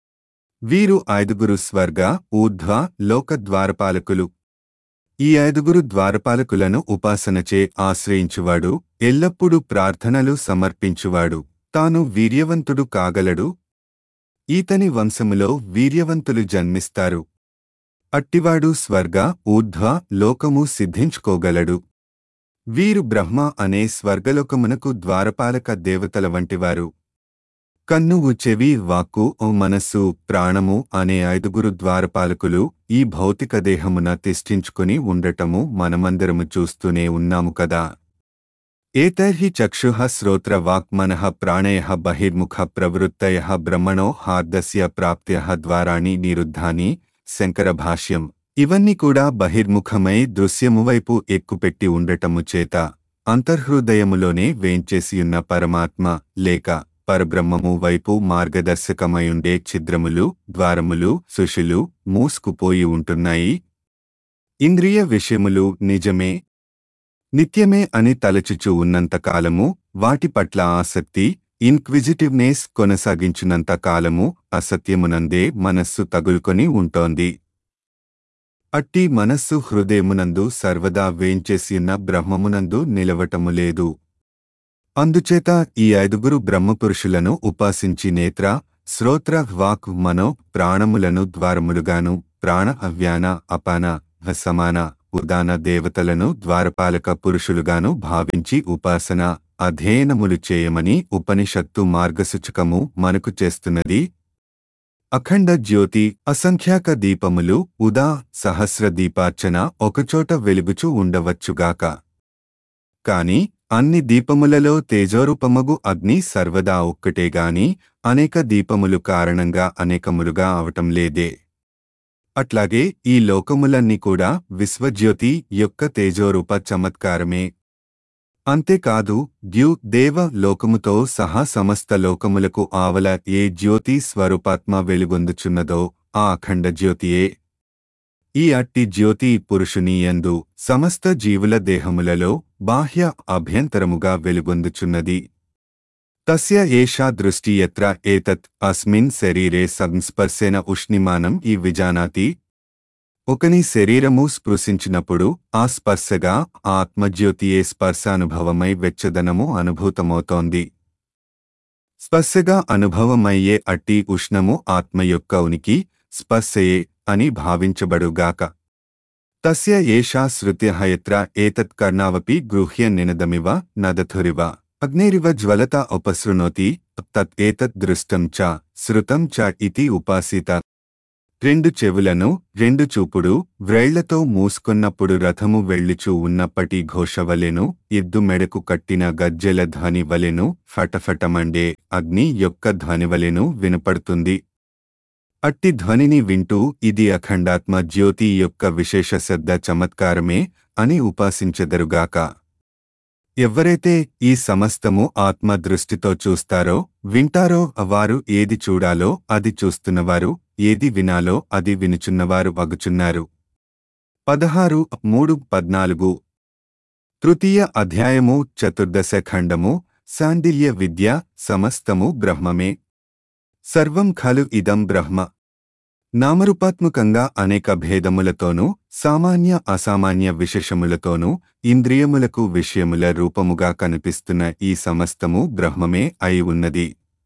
Speaker 1: వీరు ఐదుగురు స్వర్గ ఊర్ధ్వ లోక ద్వారపాలకులు ఈ ఐదుగురు ద్వారపాలకులను ఉపాసనచే ఆశ్రయించువాడు ఎల్లప్పుడూ ప్రార్థనలు సమర్పించువాడు తాను వీర్యవంతుడు కాగలడు ఈతని వంశములో వీర్యవంతులు జన్మిస్తారు అట్టివాడు స్వర్గ ఊర్ధ్వ లోకము సిద్ధించుకోగలడు వీరు బ్రహ్మ అనే స్వర్గలోకమునకు ద్వారపాలక దేవతల వంటివారు కన్నువు చెవి వాక్కు ఓ మనస్సు ప్రాణము అనే ఐదుగురు ద్వారపాలకులు ఈ భౌతిక దేహమున తిష్ఠించుకుని ఉండటము మనమందరము చూస్తూనే ఉన్నాము కదా ఏతైర్హి చక్షుః శ్రోత్ర వాక్మనః ప్రాణయః బహిర్ముఖ ప్రవృత్తయః బ్రహ్మణో హార్దస్య ప్రాప్త్యః ద్వారాణి నిరుద్ధాని శంకర భాష్యం ఇవన్నీ కూడా బహిర్ముఖమై దృశ్యము వైపు ఎక్కుపెట్టి ఉండటము చేత అంతర్హృదయములోనే వేంచేసియున్న పరమాత్మ లేక పరబ్రహ్మము వైపు మార్గదర్శకమయుండే ఛిద్రములు ద్వారములు సుషులు మూసుకుపోయి ఉంటున్నాయి ఇంద్రియ విషయములు నిజమే నిత్యమే అని తలచుచూ ఉన్నంతకాలము వాటి పట్ల ఆసక్తి ఇన్క్విజిటివ్నెస్ కొనసాగించినంత కాలము అసత్యమునందే మనస్సు తగులుకొని ఉంటోంది అట్టి మనస్సు హృదయమునందు సర్వదా వేంచేసియున్న బ్రహ్మమునందు నిలవటము లేదు అందుచేత ఈ ఐదుగురు బ్రహ్మపురుషులను ఉపాసించి నేత్ర శ్రోత్ర వాక్ మనో ప్రాణములను ద్వారములుగాను ప్రాణ అవ్యాన అపాన సమాన ఉదాన దేవతలను ద్వారపాలక పురుషులుగాను భావించి ఉపాసన అధ్యయనములు చేయమని ఉపనిషత్తు మార్గసూచకము మనకు చేస్తున్నది అఖండ జ్యోతి అసంఖ్యాక దీపములు ఉదా సహస్ర దీపార్చన ఒకచోట వెలుగుచూ ఉండవచ్చుగాక కాని అన్ని దీపములలో తేజోరూపమగు అగ్ని సర్వదా ఒక్కటేగాని అనేక దీపములు కారణంగా అనేకములుగా అవటం లేదే అట్లాగే ఈ లోకములన్నీ కూడా విశ్వజ్యోతి యొక్క తేజోరూప చమత్కారమే అంతేకాదు ద్యు దేవ లోకముతో సహా సమస్త లోకములకు ఆవల ఏ జ్యోతి స్వరూపాత్మ వెలుగొందుచున్నదో ఆ అఖండ జ్యోతియే ఈ అట్టి జ్యోతి పురుషుని యందు సమస్త జీవుల దేహములలో బాహ్య అభ్యంతరముగా వెలుగొందుచున్నది తస్య ఏషా దృష్టి ఎత్ర ఏతత్ అస్మిన్ శరీరే సంస్పర్శేన ఉష్ణిమానం ఈ విజానాతి ఒకని శరీరము స్పృశించినప్పుడు ఆ స్పర్శగా ఆ ఆత్మజ్యోతియే స్పర్శానుభవమై వెచ్చదనము అనుభూతమవుతోంది స్పర్శగా అనుభవమయ్యే అట్టి ఉష్ణము ఆత్మ యొక్క ఉనికి స్పర్శయే అని భావించబడుగాక తస్య ఏషా శృత్య యత్ర ఏతత్ కర్ణావపి గృహ్య నినదమివ నదథురివ అగ్నేరివ జ్వలత ఉపశృణోతి తత్ ఏతత్ దృష్టం చ శృతం చ ఇతి ఉపాసిత రెండు చెవులను రెండు చూపుడు వ్రేళ్లతో మూసుకున్నప్పుడు రథము వెళ్ళుచూ ఉన్నప్పటి ఘోషవలెను ఎద్దు మెడకు కట్టిన గజ్జెల ధ్వని వలెను ఫటఫటమండే అగ్ని యొక్క ధ్వనివలెను వినపడుతుంది అట్టి ధ్వనిని వింటూ ఇది అఖండాత్మ జ్యోతి యొక్క విశేష శ్రద్ధ చమత్కారమే అని ఉపాసించెదరుగాక ఎవరైతే ఈ సమస్తము ఆత్మ దృష్టితో చూస్తారో వింటారో వారు ఏది చూడాలో అది చూస్తున్నవారు ఏది వినాలో అది వినుచున్నవారు వగుచున్నారు పదహారు మూడు పద్నాలుగు తృతీయ అధ్యాయము చతుర్దశ ఖండము సాండిల్య విద్య సమస్తము బ్రహ్మమే సర్వం ఖలు ఇదం బ్రహ్మ నామరూపాత్మకంగా అనేక భేదములతోనూ సామాన్య అసామాన్య విశేషములతోనూ ఇంద్రియములకు విషయముల రూపముగా కనిపిస్తున్న ఈ సమస్తము బ్రహ్మమే అయి ఉన్నది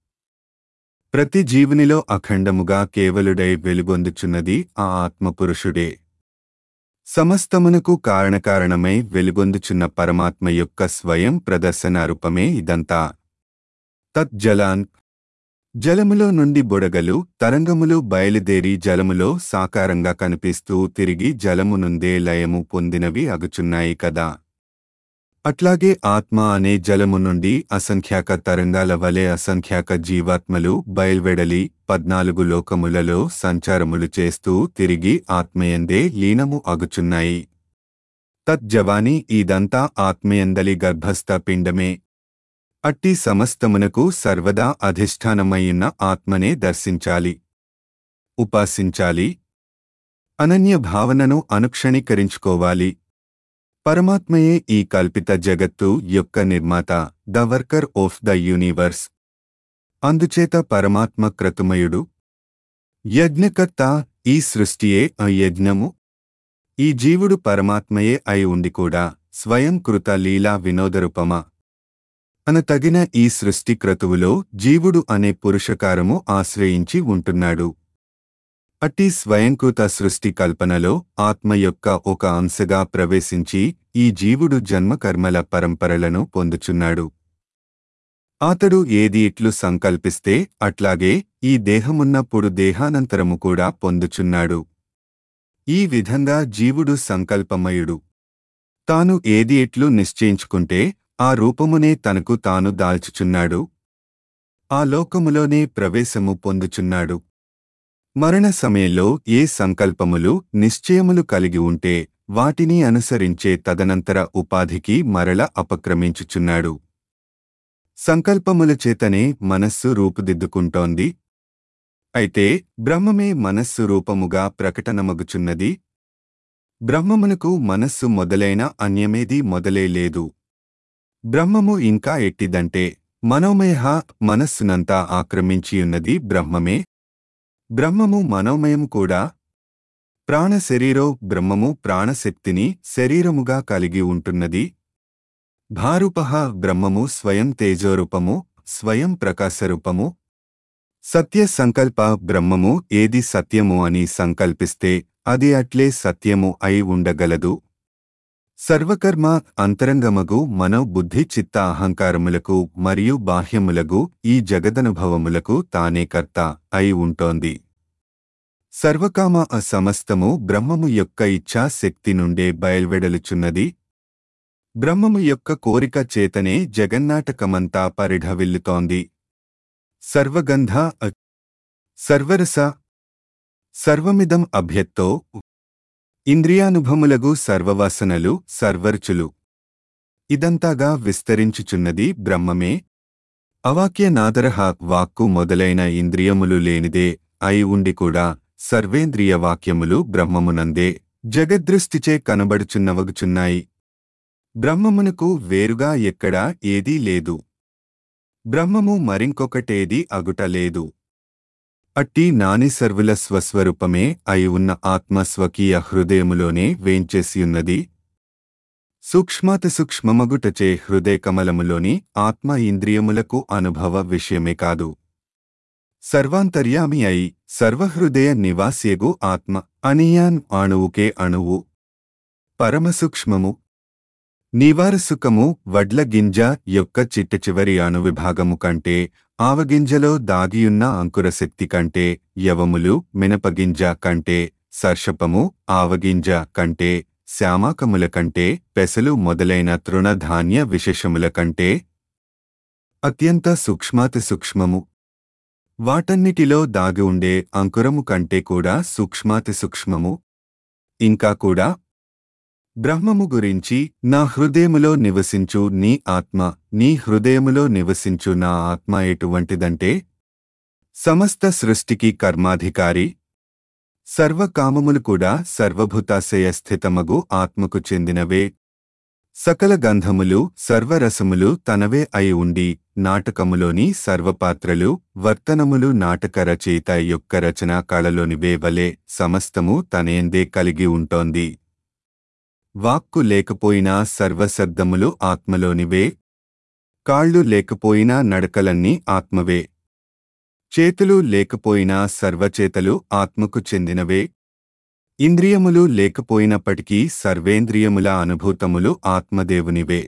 Speaker 1: ప్రతి జీవునిలో అఖండముగా కేవలుడై వెలుగొందుచున్నది ఆ ఆత్మపురుషుడే సమస్తమునకు కారణకారణమై వెలుగొందుచున్న పరమాత్మ యొక్క స్వయం ప్రదర్శనారూపమే ఇదంతా తజ్జలాన్ జలములో నుండి బుడగలు తరంగములు బయలుదేరి జలములో సాకారంగా కనిపిస్తూ తిరిగి జలము నుండే లయము పొందినవి అగుచున్నాయి కదా అట్లాగే ఆత్మ అనే జలము నుండి అసంఖ్యాక తరంగాల వలె అసంఖ్యాక జీవాత్మలు బయల్వెడలి పద్నాలుగు లోకములలో సంచారములు చేస్తూ తిరిగి ఆత్మయందే లీనము అగుచున్నాయి తజ్జవాని ఇదంతా ఆత్మయందలి గర్భస్థ పిండమే అట్టి సమస్తమునకు సర్వదా అధిష్టానమయ్యున్న ఆత్మనే దర్శించాలి ఉపాసించాలి అనన్య భావనను అనుక్షణీకరించుకోవాలి పరమాత్మయే ఈ కల్పిత జగత్తు యొక్క నిర్మాత the worker of the universe అందుచేత పరమాత్మ క్రతుమయుడు యజ్ఞకర్త ఈ సృష్టియే ఆ యజ్ఞము ఈ జీవుడు పరమాత్మయే అయి ఉండి కూడా స్వయం కృత లీలా వినోదరూపమా అన తగిన ఈ సృష్టి క్రతువులో జీవుడు అనే పురుషకారము ఆశ్రయించి ఉంటున్నాడు అట్టి స్వయంకృత సృష్టి కల్పనలో ఆత్మ యొక్క ఒక అంశగా ప్రవేశించి ఈ జీవుడు జన్మకర్మల పరంపరలను పొందుచున్నాడు అతడు ఏది ఇట్లు సంకల్పిస్తే అట్లాగే ఈ దేహమున్నప్పుడు దేహానంతరము కూడా పొందుచున్నాడు ఈ విధంగా జీవుడు సంకల్పమయుడు తాను ఏది ఎట్లు నిశ్చయించుకుంటే ఆ రూపమునే తనకు తాను దాల్చుచున్నాడు ఆ లోకములోనే ప్రవేశము పొందుచున్నాడు మరణ సమయంలో ఏ సంకల్పములు నిశ్చయములు కలిగి ఉంటే వాటిని అనుసరించే తదనంతర ఉపాధికి మరల అపక్రమించుచున్నాడు సంకల్పముల చేతనే మనస్సు రూపుదిద్దుకుంటోంది అయితే బ్రహ్మమే మనస్సు రూపముగా ప్రకటనమగుచున్నది బ్రహ్మమునకు మనస్సు మొదలైన అన్యమేదీ మొదలే లేదు బ్రహ్మము ఇంకా ఎట్టిదంటే మనోమయ మనస్సునంతా ఆక్రమించియున్నది బ్రహ్మమే బ్రహ్మము మనోమయం కూడా ప్రాణ శరీరో బ్రహ్మము ప్రాణశక్తిని శరీరముగా కలిగి ఉంటున్నది భారూపః బ్రహ్మము స్వయం తేజోరూపము స్వయం ప్రకాశరూపము సత్య సంకల్ప బ్రహ్మము ఏది సత్యము అని సంకల్పిస్తే అది అట్లే సత్యము అయి ఉండగలదు సర్వకర్మ అంతరంగమగు మనో బుద్ధి చిత్త అహంకారములకు మరియు బాహ్యములగు ఈ జగదనుభవములకు తానే కర్త అయి ఉంటోంది సర్వకామ సమస్తము బ్రహ్మము యొక్క ఇచ్ఛా శక్తి నుండే బయల్వెడలుచున్నది బ్రహ్మము యొక్క కోరిక చేతనే జగన్నాటకమంతా పరిఢవిల్లుతోంది సర్వగంధ అ- సర్వరస సర్వమిదం అభ్యత్తో ఇంద్రియానుభములగు సర్వవాసనలు సర్వరుచులు ఇదంతాగా విస్తరించుచున్నది బ్రహ్మమే అవాక్యనాదరహ వాక్కు మొదలైన ఇంద్రియములు లేనిదే అయి ఉండి కూడా సర్వేంద్రియ వాక్యములు బ్రహ్మమునందే జగద్దృష్టిచే కనబడుచున్నవగుచున్నాయి బ్రహ్మమునకు వేరుగా ఎక్కడా ఏదీ లేదు బ్రహ్మము మరింకొకటేది అగుట లేదు అట్టి నాని సర్వుల స్వస్వరూపమే అయి ఉన్న ఆత్మ స్వకీయ హృదయములోనే వేంచేసియున్నది సూక్ష్మాతి సూక్ష్మమగుటచే హృదయ కమలములోని ఆత్మ ఇంద్రియములకు అనుభవ విషయమే కాదు సర్వాంతర్యామి అయి సర్వహృదయ నివాస్యగు ఆత్మ అనియాన్ అణువుకే అణువు పరమసూక్ష్మము నీవారసుకము వడ్ల గింజ యొక్క చిట్టచివరి అణువిభాగము కంటే ఆవగింజలో దాగియున్న అంకురశక్తి కంటే యవములు మినపగింజ కంటే సర్షపము ఆవగింజ కంటే శ్యామాకముల కంటే పెసలు మొదలైన తృణధాన్య విశేషముల కంటే అత్యంత సూక్ష్మాతి సూక్ష్మము వాటన్నిటిలో దాగి ఉండే అంకురము కంటే కూడా సూక్ష్మాతి సూక్ష్మము ఇంకా కూడా బ్రహ్మము గురించి నా హృదయములో నివసించు నీ ఆత్మ నీ హృదయములో నివసించు నా ఆత్మ ఎటువంటిదంటే సమస్త సృష్టికి కర్మాధికారి సర్వకామములు కూడా సర్వభూతాశయ స్థితమగు ఆత్మకు చెందినవే సకల గంధములు సర్వరసములు తనవే అయి ఉండి నాటకములోని సర్వపాత్రలు వర్తనములు నాటక రచయిత యొక్క రచనా కళలోనివే వలె సమస్తము తనేందే కలిగి ఉంటోంది వాక్కు లేకపోయినా సర్వశబ్దములు ఆత్మలోనివే కాళ్ళు లేకపోయినా నడకలన్నీ ఆత్మవే చేతులు లేకపోయినా సర్వచేతలు ఆత్మకు చెందినవే ఇంద్రియములు లేకపోయినప్పటికీ సర్వేంద్రియముల అనుభూతములు ఆత్మదేవునివే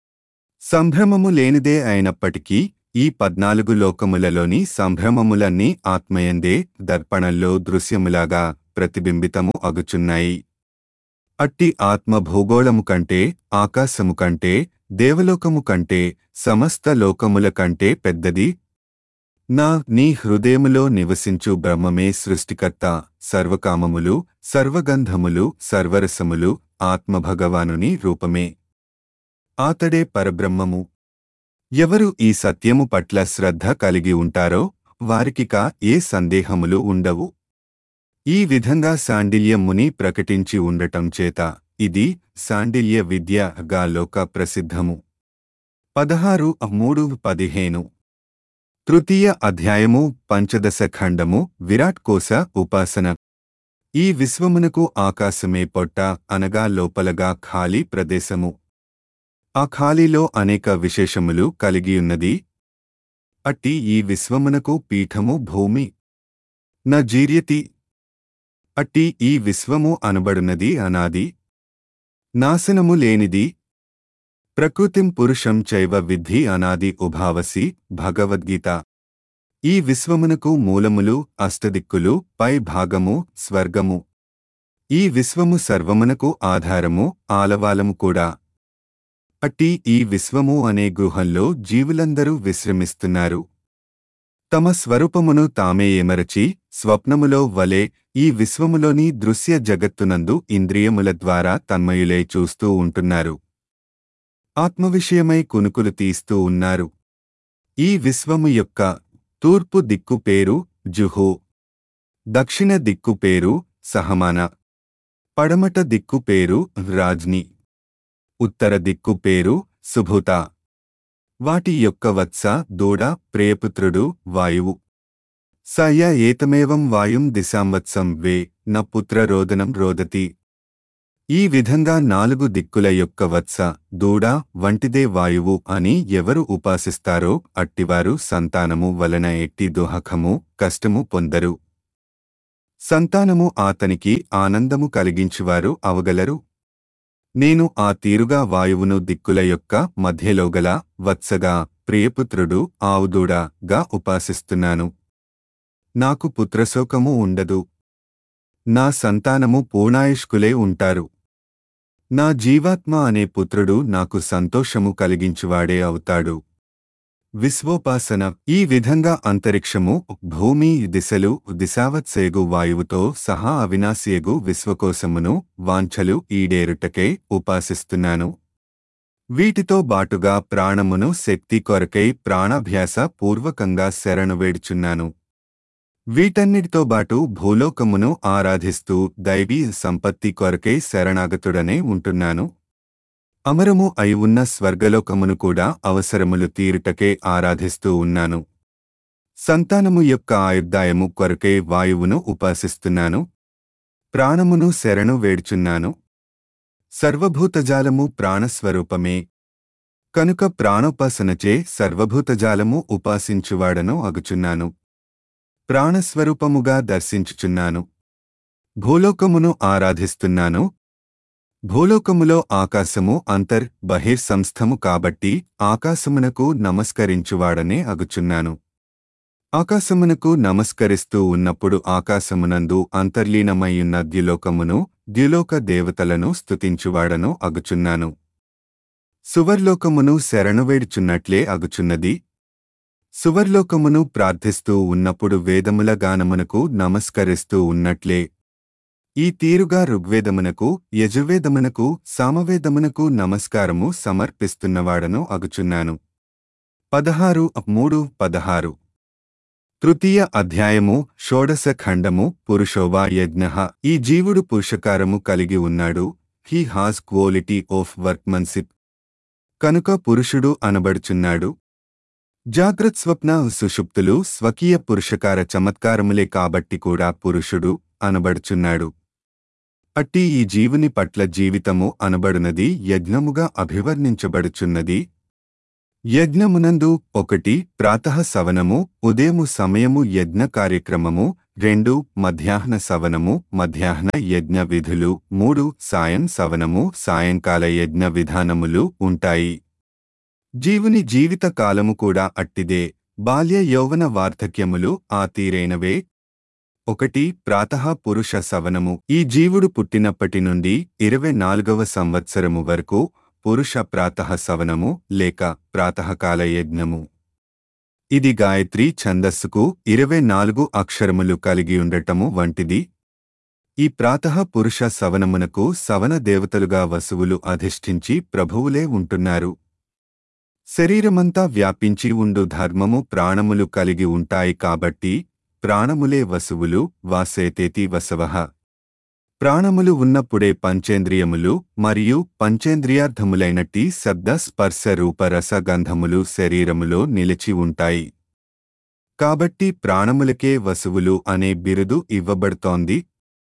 Speaker 1: సంభ్రమము లేనిదే అయినప్పటికీ ఈ పద్నాలుగు లోకములలోని సంభ్రమములన్నీ ఆత్మయందే దర్పణంలో దృశ్యములాగా ప్రతిబింబితము అగుచున్నాయి అట్టి ఆత్మ భూగోళము కంటే ఆకాశము కంటే దేవలోకము కంటే సమస్త లోకముల కంటే పెద్దది నా నీ హృదయములో నివసించు బ్రహ్మమే సృష్టికర్త సర్వకామములు సర్వగంధములు సర్వరసములు ఆత్మభగవానుని రూపమే ఆతడే పరబ్రహ్మము ఎవరు ఈ సత్యము పట్ల శ్రద్ధ కలిగి ఉంటారో వారికిక ఏ సందేహములు ఉండవు ఈ విధంగా శాండిల్య ముని ప్రకటించి ఉండటం చేత ఇది శాండిల్య విద్యగా లోక ప్రసిద్ధము పదహారు మూడు పదిహేను తృతీయ అధ్యాయము పంచదశ ఖండము విరాట్ కోశ ఉపాసన ఈ విశ్వమునకు ఆకాశమే పొట్ట అనగా లోపలగా ఖాళీ ప్రదేశము ఆ ఖాళీలో అనేక విశేషములు కలిగియున్నది అట్టి ఈ విశ్వమునకు పీఠము భూమి న జీర్యతి అట్టి ఈ విశ్వము అనబడునది అనాది నాశనము లేనిది ప్రకృతిం పురుషం చైవ విద్ధి అనాది ఉభావసి భగవద్గీత ఈ విశ్వమునకు మూలములు అష్టదిక్కులు పై భాగము స్వర్గము ఈ విశ్వము సర్వమునకు ఆధారము ఆలవాలము కూడా అట్టి ఈ విశ్వము అనే గృహంలో జీవులందరూ విశ్రమిస్తున్నారు తమ స్వరూపమును తామే ఏమరచి స్వప్నములో వలె ఈ విశ్వములోని దృశ్య జగత్తునందు ఇంద్రియముల ద్వారా తన్మయులై చూస్తూ ఉంటున్నారు ఆత్మవిషయమై కునుకులు తీస్తూ ఉన్నారు ఈ విశ్వము యొక్క తూర్పు దిక్కు పేరు జుహు దక్షిణ దిక్కు పేరు సహమాన పడమట దిక్కు పేరు రాజ్ని ఉత్తర దిక్కు పేరు సుభూత వాటి యొక్క వత్స దూడ ప్రియపుత్రుడు వాయువు సయ ఏతమేవం వాయుం దిశాంవత్సం వే న పుత్రరోదనం రోదతి ఈ విధంగా నాలుగు దిక్కుల యొక్క వత్స దూడ వంటిదే వాయువు అని ఎవరు ఉపాసిస్తారో అట్టివారు సంతానము వలన ఎట్టి దుహకము కష్టము పొందరు సంతానము ఆతనికి ఆనందము కలిగించువారు అవగలరు నేను ఆ తీరుగా వాయువును దిక్కుల యొక్క మధ్యలోగల వత్సగా ప్రియపుత్రుడు ఆవుదూడగా ఉపాసిస్తున్నాను నాకు పుత్రశోకము ఉండదు నా సంతానము పూర్ణాయుష్కులే ఉంటారు నా జీవాత్మ అనే పుత్రుడు నాకు సంతోషము కలిగించువాడే అవుతాడు విశ్వోపాసన ఈ విధంగా అంతరిక్షము భూమి దిశలు దిశావత్సేగు వాయువుతో సహా అవినాశియగు విశ్వకోశమును వాంఛలు ఈడేరుటకై ఉపాసిస్తున్నాను వీటితో బాటుగా ప్రాణమును శక్తి కొరకై ప్రాణాభ్యాస పూర్వకంగా శరణు వేడుచున్నాను వీటన్నిటితో బాటు భూలోకమును ఆరాధిస్తూ దైవీ సంపత్తి కొరకై శరణాగతుడనే ఉంటున్నాను అమరము అయి ఉన్న స్వర్గలోకమును కూడా అవసరములు తీరుటకే ఆరాధిస్తూ ఉన్నాను సంతానము యొక్క ఆయుర్దాయము కొరకై వాయువును ఉపాసిస్తున్నాను ప్రాణమును శరణు వేడుచున్నాను సర్వభూతజాలము ప్రాణస్వరూపమే కనుక ప్రాణోపాసనచే సర్వభూతజాలము ఉపాసించువాడను అగుచున్నాను ప్రాణస్వరూపముగా దర్శించుచున్నాను భూలోకమును ఆరాధిస్తున్నాను భూలోకములో ఆకాశము అంతర్ బహిర్సంస్థము కాబట్టి ఆకాశమునకు నమస్కరించువాడనే అగుచున్నాను ఆకాశమునకు నమస్కరిస్తూ ఉన్నప్పుడు ఆకాశమునందు అంతర్లీనమయ్యున్న ద్యులోకమును ద్యులోక దేవతలను స్తుతించువాడను అగుచున్నాను సువర్లోకమును శరణువేడుచున్నట్లే అగుచున్నది సువర్లోకమును ప్రార్థిస్తూ ఉన్నప్పుడు వేదముల గానమునకు నమస్కరిస్తూ ఉన్నట్లే ఈ తీరుగా ఋగ్వేదమునకు యజుర్వేదమునకు సామవేదమునకు నమస్కారము సమర్పిస్తున్నవాడను అగుచున్నాను పదహారు మూడు పదహారు తృతీయ అధ్యాయము షోడశ ఖండము పురుషోవా యజ్ఞ ఈ జీవుడు పురుషకారము కలిగి ఉన్నాడు he has quality of workmanship కనుక పురుషుడు అనబడుచున్నాడు జాగ్రత్ స్వప్న సుషుప్తులు స్వకీయ పురుషకార చమత్కారములే కాబట్టి కూడా పురుషుడు అనబడుచున్నాడు అట్టి ఈ జీవుని పట్ల జీవితము అనబడునది యజ్ఞముగా అభివర్ణించబడుచున్నది యజ్ఞమునందు ఒకటి ప్రాతః సవనము ఉదయము సమయము యజ్ఞ కార్యక్రమము రెండు మధ్యాహ్న సవనము మధ్యాహ్న యజ్ఞ విధులు మూడు సాయం సవనము సాయంకాల యజ్ఞ విధానములు ఉంటాయి జీవుని జీవిత కాలము కూడా అట్టిదే బాల్య యౌవన వార్ధక్యములు ఆ తీరైనవే ఒకటి ప్రాతః పురుష సవనము ఈ జీవుడు పుట్టినప్పటి నుండి ఇరవై నాలుగవ సంవత్సరము వరకు పురుష ప్రాతః సవనము లేక ప్రాతకాల యజ్ఞము ఇది గాయత్రి ఛందస్సుకు ఇరవై నాలుగు అక్షరములు కలిగి ఉండటము వంటిది ఈ ప్రాతః పురుష సవనమునకు సవన దేవతలుగా వసువులు అధిష్ఠించి ప్రభువులే ఉంటున్నారు శరీరమంతా వ్యాపించి ఉండు ధర్మము ప్రాణములు కలిగి ఉంటాయి కాబట్టి ప్రాణములే వసువులు వాసేతేతి వసవః ప్రాణములు ఉన్నప్పుడే పంచేంద్రియములు మరియు పంచేంద్రియార్థములైనట్టి శబ్ద స్పర్శ రూపరస గంధములు శరీరములో నిలిచి ఉంటాయి కాబట్టి ప్రాణములకే వసువులు అనే బిరుదు ఇవ్వబడుతోంది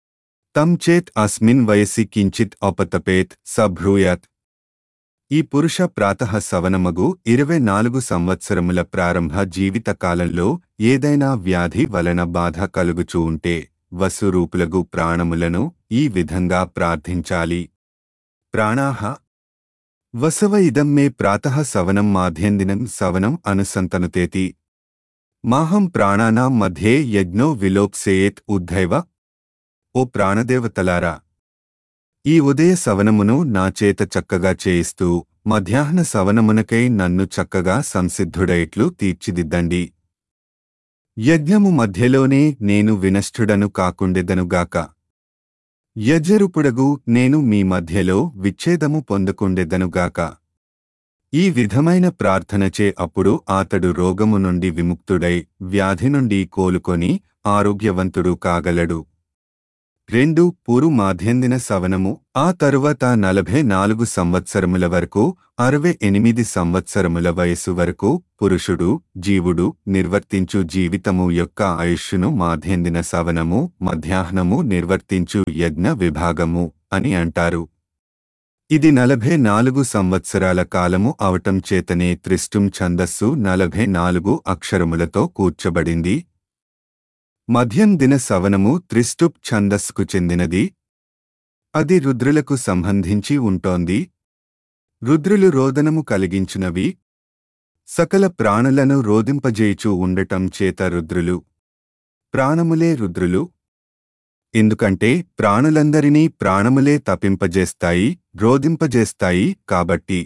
Speaker 1: తం చేత్ అస్మిన్ వయసి కించిత్ అపతపేత్ సభ్రూయాత్ ఈ పురుష ప్రాతః సవనమగు ఇరవై నాలుగు సంవత్సరముల ప్రారంభ జీవిత కాలంలో ఏదైనా వ్యాధి వలన బాధ కలుగుచూ ఉంటే వసురూపులగు ప్రాణములను ఈ విధంగా ప్రార్థించాలి ప్రాణాహ వసవ ఇదం మే ప్రాతః సవనం మాధ్యందినం సవనం అనుసంతనుతేతి మాహం ప్రాణానాం మధ్యే యజ్ఞో విలోప్సేయేత్ ఉద్ధైవ ఓ ప్రాణదేవతలారా ఈ ఉదయ సవనమును నా చేత చక్కగా చేయిస్తూ మధ్యాహ్న సవనమునకై నన్ను చక్కగా సంసిద్ధుడైట్లు తీర్చిదిద్దండి యజ్ఞము మధ్యలోనే నేను వినష్ఠుడను కాకుండెదనుగాక యజ్జరుపుడగు నేను మీ మధ్యలో విచ్ఛేదము పొందకుండెదనుగాక ఈ విధమైన ప్రార్థనచే అప్పుడు అతడు రోగము నుండి విముక్తుడై వ్యాధి నుండి కోలుకొని ఆరోగ్యవంతుడు కాగలడు రెండు పూరు మాధ్యందిన సవనము ఆ తరువాత నలభై నాలుగు సంవత్సరముల వరకు అరవై ఎనిమిది సంవత్సరముల వయస్సు వరకు పురుషుడు జీవుడు నిర్వర్తించు జీవితము యొక్క ఆయుష్ను మాధ్యందిన సవనము మధ్యాహ్నము నిర్వర్తించు యజ్ఞ విభాగము అని అంటారు ఇది నలభై నాలుగు సంవత్సరాల కాలము అవటం చేతనే త్రిష్టుం ఛందస్సు నలభై నాలుగు అక్షరములతో కూర్చబడింది మధ్యం దిన సవనము త్రిస్టుప్ ఛందస్సుకు చెందినది అది రుద్రులకు సంబంధించి ఉంటోంది రుద్రులు రోదనము కలిగించునవి సకల ప్రాణులను రోదింపజేయుచూ ఉండటం చేత రుద్రులు ప్రాణములే రుద్రులు ఎందుకంటే ప్రాణులందరినీ ప్రాణములే తపింపజేస్తాయి రోధింపజేస్తాయి కాబట్టి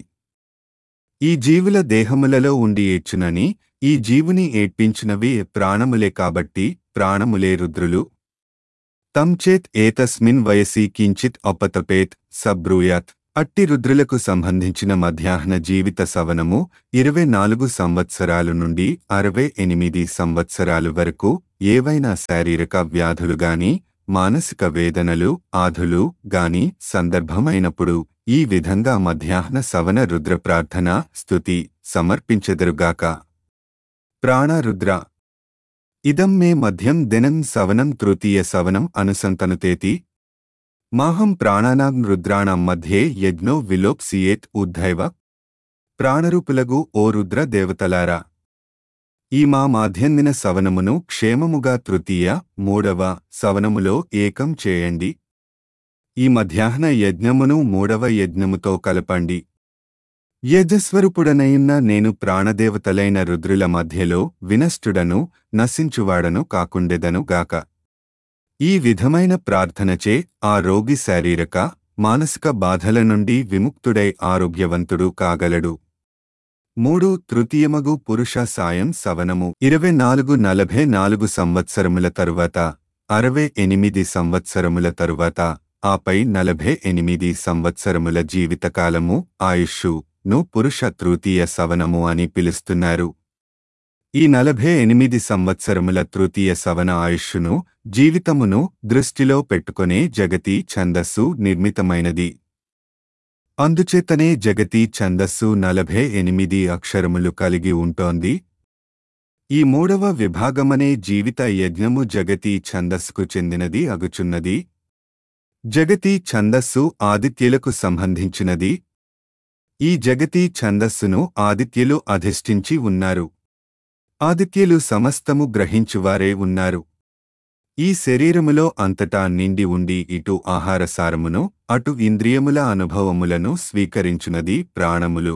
Speaker 1: ఈ జీవుల దేహములలో ఉండి ఏడ్చునని ఈ జీవుని ఏడ్పించినవి ప్రాణములే కాబట్టి ప్రాణములే రుద్రులు తం చేత్ ఏతస్మిన్ వయసి కించిత్ అపతపేత్ సబ్రూయాత్ అట్టి రుద్రులకు సంబంధించిన మధ్యాహ్న జీవిత సవనము ఇరవై నాలుగు సంవత్సరాలు నుండి అరవై ఎనిమిది సంవత్సరాలు వరకు ఏవైనా శారీరక వ్యాధులు గాని మానసిక వేదనలు ఆధులు గాని సందర్భమైనప్పుడు ఈ విధంగా మధ్యాహ్న సవన రుద్ర ప్రార్థన స్తుతి సమర్పించెదరుగాక ప్రాణరుద్ర ఇదం మే మధ్యం దినం సవనం తృతీయ సవనం అనుసంతనుతేతి మాహం ప్రాణానాం రుద్రాణం మధ్యే యజ్ఞో విలోప్సియేత్ ఉద్ధైవ ప్రాణరూపులగు ఓ రుద్ర దేవతలారా ఈ మా మాధ్యందిన సవనమును క్షేమముగా తృతీయ మూడవ సవనములో ఏకం చేయండి ఈ మధ్యాహ్న యజ్ఞమును మూడవ యజ్ఞముతో కలపండి యజస్వరూపుడనయున్న నేను ప్రాణదేవతలైన రుద్రుల మధ్యలో వినష్టుడను నశించువాడను కాకుండెదను గాక ఈ విధమైన ప్రార్థనచే ఆ రోగి శారీరక మానసిక బాధల నుండి విముక్తుడై ఆరోగ్యవంతుడు కాగలడు మూడు తృతీయమగు పురుష సాయం సవనము ఇరవై నాలుగు నలభై నాలుగు సంవత్సరముల తరువాత అరవై ఎనిమిది సంవత్సరముల తరువాత ఆపై నలభై ఎనిమిది సంవత్సరముల జీవితకాలము ఆయుష్షు ను పురుష తృతీయ సవనము అని పిలుస్తున్నారు ఈ నలభై ఎనిమిది సంవత్సరముల తృతీయ సవన ఆయుష్షును జీవితమును దృష్టిలో పెట్టుకునే జగతి ఛందస్సు నిర్మితమైనది అందుచేతనే జగతి ఛందస్సు నలభై ఎనిమిది అక్షరములు కలిగి ఉంటోంది ఈ మూడవ విభాగమనే జీవిత యజ్ఞము జగతి ఛందస్సుకు చెందినది అగుచున్నది జగతి ఛందస్సు ఆదిత్యులకు సంబంధించినది ఈ జగతి ఛందస్సును ఆదిత్యులు అధిష్ఠించి ఉన్నారు ఆదిత్యులు సమస్తము గ్రహించువారే ఉన్నారు ఈ శరీరములో అంతటా నిండి ఉండి ఇటు ఆహారసారమును అటు ఇంద్రియముల అనుభవములను స్వీకరించునది ప్రాణములు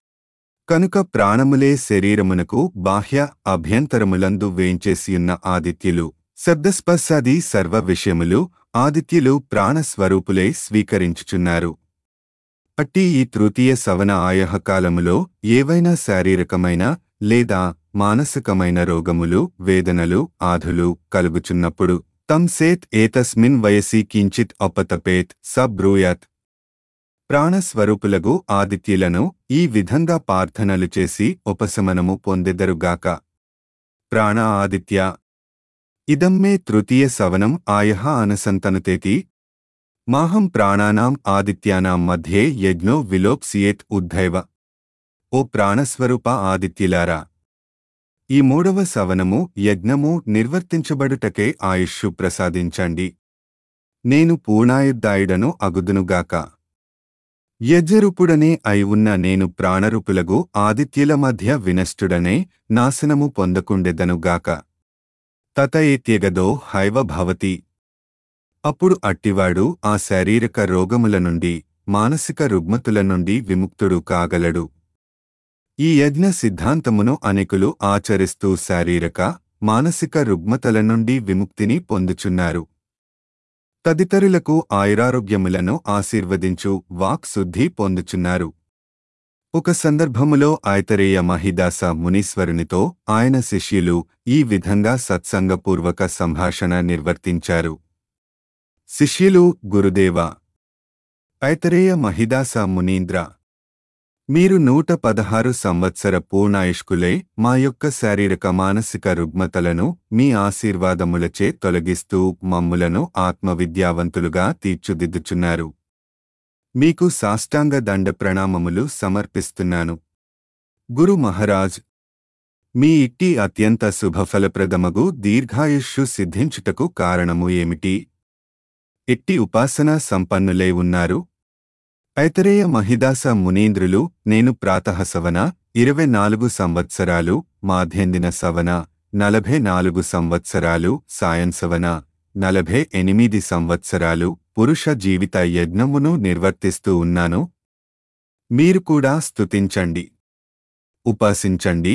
Speaker 1: కనుక ప్రాణములే శరీరమునకు బాహ్య అభ్యంతరములందు వేంచేసియున్న ఆదిత్యులు శబ్దస్పర్శాది సర్వ విషయములు ఆదిత్యులు ప్రాణస్వరూపులై స్వీకరించుచున్నారు అట్టి ఈ తృతీయ సవన ఆయహకాలములో ఏవైనా శారీరకమైన లేదా మానసికమైన రోగములు వేదనలు ఆధులు కలుగుచున్నప్పుడు తం సేత్ ఏతస్మిన్ వయసి కించిత్ అపతపేత్ సబ్రూయాత్ ప్రాణస్వరూపులగు ఆదిత్యులను ఈ విధంగా ప్రార్థనలు చేసి ఉపశమనము పొందెదరుగాక ప్రాణ ఆదిత్య ఇదం మే తృతీయ సవనం ఆయః అనుసంతనుతేతి మాహం ప్రాణానాం ఆదిత్యానాం మధ్యే యజ్ఞో విలోప్సియేత్ ఉద్ధైవ ఓ ప్రాణస్వరూప ఆదిత్యులారా ఈ మూడవ సవనము యజ్ఞము నిర్వర్తించబడుటకే ఆయుష్షు ప్రసాదించండి నేను పూర్ణాయుద్ధాయుడను అగుదునుగాక యజ్జరూపుడనే అయి ఉన్న నేను ప్రాణరూపులగు ఆదిత్యుల మధ్య వినష్టుడనే నాశనము పొందకుండెదనుగాక తత ఏత్యగదో హైవ భవతి అప్పుడు అట్టివాడు ఆ శారీరక రోగముల నుండి మానసిక రుగ్మతుల నుండి విముక్తుడు కాగలడు ఈ యజ్ఞ సిద్ధాంతమును అనేకులు ఆచరిస్తూ శారీరక మానసిక రుగ్మతల నుండి విముక్తిని పొందుచున్నారు తదితరులకు ఆయురారోగ్యములను ఆశీర్వదించు వాక్ శుద్ధి పొందుచున్నారు ఒక సందర్భములో ఐతరేయ మహిదాస మునీశ్వరునితో ఆయన శిష్యులు ఈ విధంగా సత్సంగపూర్వక సంభాషణ నిర్వర్తించారు శిష్యులు గురుదేవ ఐతరేయ మహిదాస మునీంద్ర మీరు నూట పదహారు సంవత్సర పూర్ణాయుష్కులై మా యొక్క శారీరక మానసిక రుగ్మతలను మీ ఆశీర్వాదములచే తొలగిస్తూ మమ్ములను ఆత్మవిద్యావంతులుగా తీర్చుదిద్దుచున్నారు మీకు సాష్టాంగ దండ ప్రణామములు సమర్పిస్తున్నాను గురు మహారాజ్ మీ ఇట్టి అత్యంత శుభఫలప్రదమగు దీర్ఘాయుష్షు సిద్ధించుటకు కారణము ఏమిటి ఇట్టి ఉపాసనా సంపన్నులై ఉన్నారు ఐతరేయ మహిదాస మునీంద్రులు నేను ప్రాతఃసవన ఇరవై నాలుగు సంవత్సరాలు మాధ్యందిన సవన నలభై నాలుగు సంవత్సరాలు సాయంసవన నలభై ఎనిమిది సంవత్సరాలు పురుష జీవిత యజ్ఞమును నిర్వర్తిస్తూ ఉన్నాను మీరు కూడా స్తుతించండి ఉపాసించండి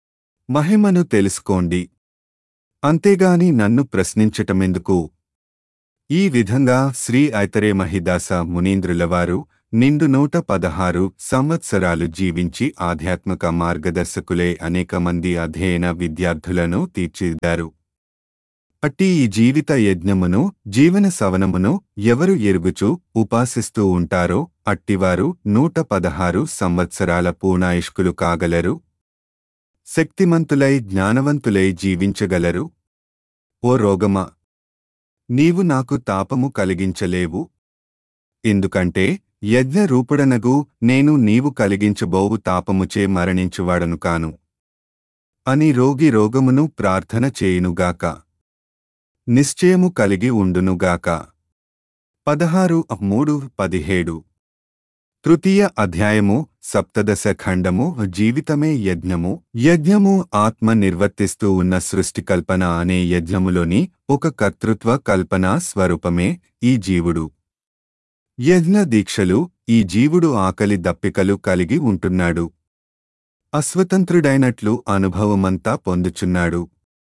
Speaker 1: మహిమను తెలుసుకోండి అంతేగాని నన్ను ప్రశ్నించటమెందుకు ఈ విధంగా శ్రీ ఐతరే మహిదాస మునీంద్రులవారు నిండు నూట పదహారు సంవత్సరాలు జీవించి ఆధ్యాత్మిక మార్గదర్శకులే అనేక మంది అధ్యయన విద్యార్థులను తీర్చిదిద్దారు అట్టి ఈ జీవిత యజ్ఞమును జీవన సవనమును ఎవరు ఎరుగుచూ ఉపాసిస్తూ ఉంటారో అట్టివారు నూట పదహారు సంవత్సరాల పూర్ణాయుష్కులు కాగలరు శక్తిమంతులై జ్ఞానవంతులై జీవించగలరు ఓ రోగమా నీవు నాకు తాపము కలిగించలేవు ఎందుకంటే యజ్ఞరూపుడనగు నేను నీవు కలిగించబోవు తాపముచే మరణించువాడను కాను అని రోగి రోగమును ప్రార్థన చేయునుగాక నిశ్చయము కలిగి ఉండునుగాక పదహారు మూడు పదిహేడు తృతీయ అధ్యాయము సప్తదశ ఖండము జీవితమే యజ్ఞము యజ్ఞము ఆత్మ నిర్వర్తిస్తూ ఉన్న సృష్టికల్పన అనే యజ్ఞములోని ఒక కర్తృత్వ కల్పనా స్వరూపమే ఈ జీవుడు యజ్ఞ దీక్షలు ఈ జీవుడు ఆకలి దప్పికలు కలిగి ఉంటున్నాడు అస్వతంత్రుడైనట్లు అనుభవమంతా పొందుచున్నాడు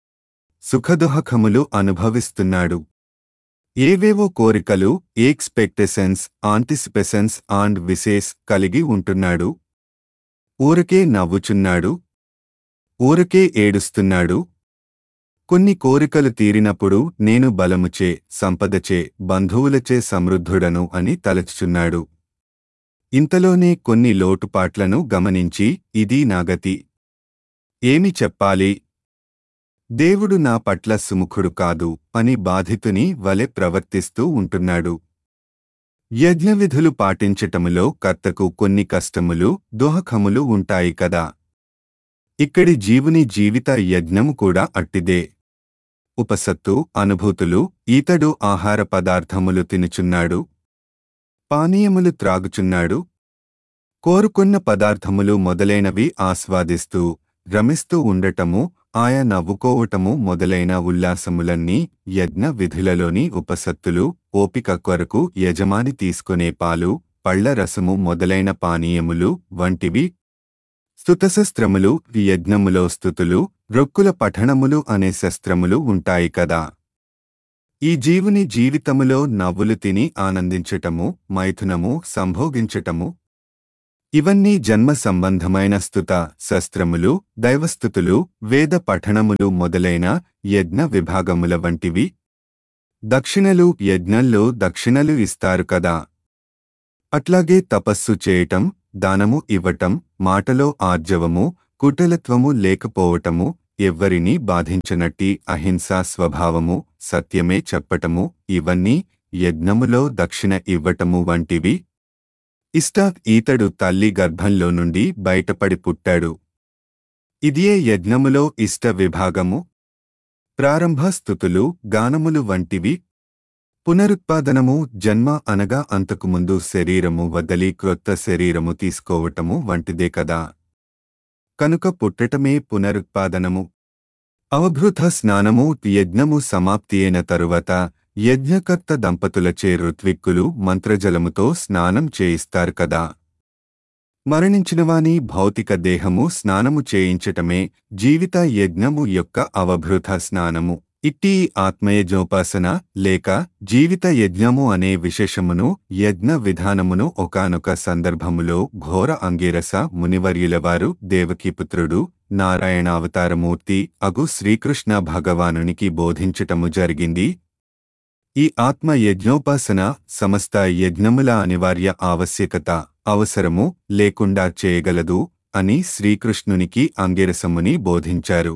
Speaker 1: సుఖదుహకములు అనుభవిస్తున్నాడు ఏవేవో కోరికలు ఎక్స్పెక్టెసెన్స్ ఆంటిసిపెసెన్స్ అండ్ విసేస్ కలిగి ఉంటున్నాడు ఊరకే నవ్వుచున్నాడు ఊరకే ఏడుస్తున్నాడు కొన్ని కోరికలు తీరినప్పుడు నేను బలముచే సంపదచే బంధువులచే సమృద్ధుడను అని తలచుచున్నాడు ఇంతలోనే కొన్ని లోటుపాట్లను గమనించి ఇది నాగతి ఏమి చెప్పాలి దేవుడు నా పట్ల సుముఖుడు కాదు అని బాధితుని వలె ప్రవర్తిస్తూ ఉంటున్నాడు యజ్ఞవిధులు పాటించటములో కర్తకు కొన్ని కష్టములు దోహకములు ఉంటాయి కదా ఇక్కడి జీవుని జీవిత యజ్ఞము కూడా అట్టిదే ఉపసత్తు అనుభూతులు ఈతడు ఆహార పదార్థములు తినుచున్నాడు పానీయములు త్రాగుచున్నాడు కోరుకున్న పదార్థములు మొదలైనవి ఆస్వాదిస్తూ రమిస్తూ ఉండటము ఆయా నవ్వుకోవటము మొదలైన ఉల్లాసములన్నీ యజ్ఞ విధులలోని ఉపసత్తులు ఓపిక కొరకు యజమాని తీసుకునే పాలు పళ్ల రసము మొదలైన పానీయములు వంటివి స్తుతశస్త్రములు యజ్ఞములో స్థుతులు రొక్కుల పఠనములు అనే శస్త్రములు ఉంటాయి కదా ఈ జీవుని జీవితములో నవ్వులు తిని ఆనందించటము మైథునము సంభోగించటము ఇవన్నీ జన్మ సంబంధమైన స్తుత శస్త్రములు దైవస్థుతులు వేద పఠనములు మొదలైన యజ్ఞ విభాగముల వంటివి దక్షిణలు యజ్ఞంలో దక్షిణలు ఇస్తారు కదా అట్లాగే తపస్సు చేయటం దానము ఇవ్వటం మాటలో ఆర్జవము కుటలత్వము లేకపోవటము ఎవ్వరినీ బాధించనట్టి అహింసా స్వభావము సత్యమే చెప్పటము ఇవన్నీ యజ్ఞములో దక్షిణ ఇవ్వటము వంటివి ఇష్ట ఈతడు తల్లి గర్భంలో నుండి బయటపడి పుట్టాడు ఇదియే యజ్ఞములో ఇష్ట విభాగము ప్రారంభ స్థుతులు గానములు వంటివి పునరుత్పాదనము జన్మ అనగా అంతకుముందు శరీరము వదలి క్రొత్త శరీరము తీసుకోవటము వంటిదే కదా కనుక పుట్టటమే పునరుత్పాదనము అవభృత స్నానము యజ్ఞము సమాప్తి అయిన తరువాత యజ్ఞకర్త దంపతులచే ఋత్విక్కులు మంత్రజలముతో స్నానం చేయిస్తారు కదా మరణించినవాని భౌతిక దేహము స్నానము చేయించటమే జీవిత యజ్ఞము యొక్క అవభృత స్నానము ఇట్టి ఆత్మయజ్ఞోపాసన లేక జీవిత యజ్ఞము అనే విశేషమును యజ్ఞ విధానమును ఒకానొక సందర్భములో ఘోర అంగిరస మునివర్యులవారు దేవకీపుత్రుడు నారాయణావతారమూర్తి అగు శ్రీకృష్ణ భగవానునికి బోధించటము జరిగింది ఈ ఆత్మ యజ్ఞోపాసన సమస్త యజ్ఞముల అనివార్య ఆవశ్యకత అవసరము లేకుండా చేయగలదు అని శ్రీకృష్ణునికి అంగిరసముని బోధించారు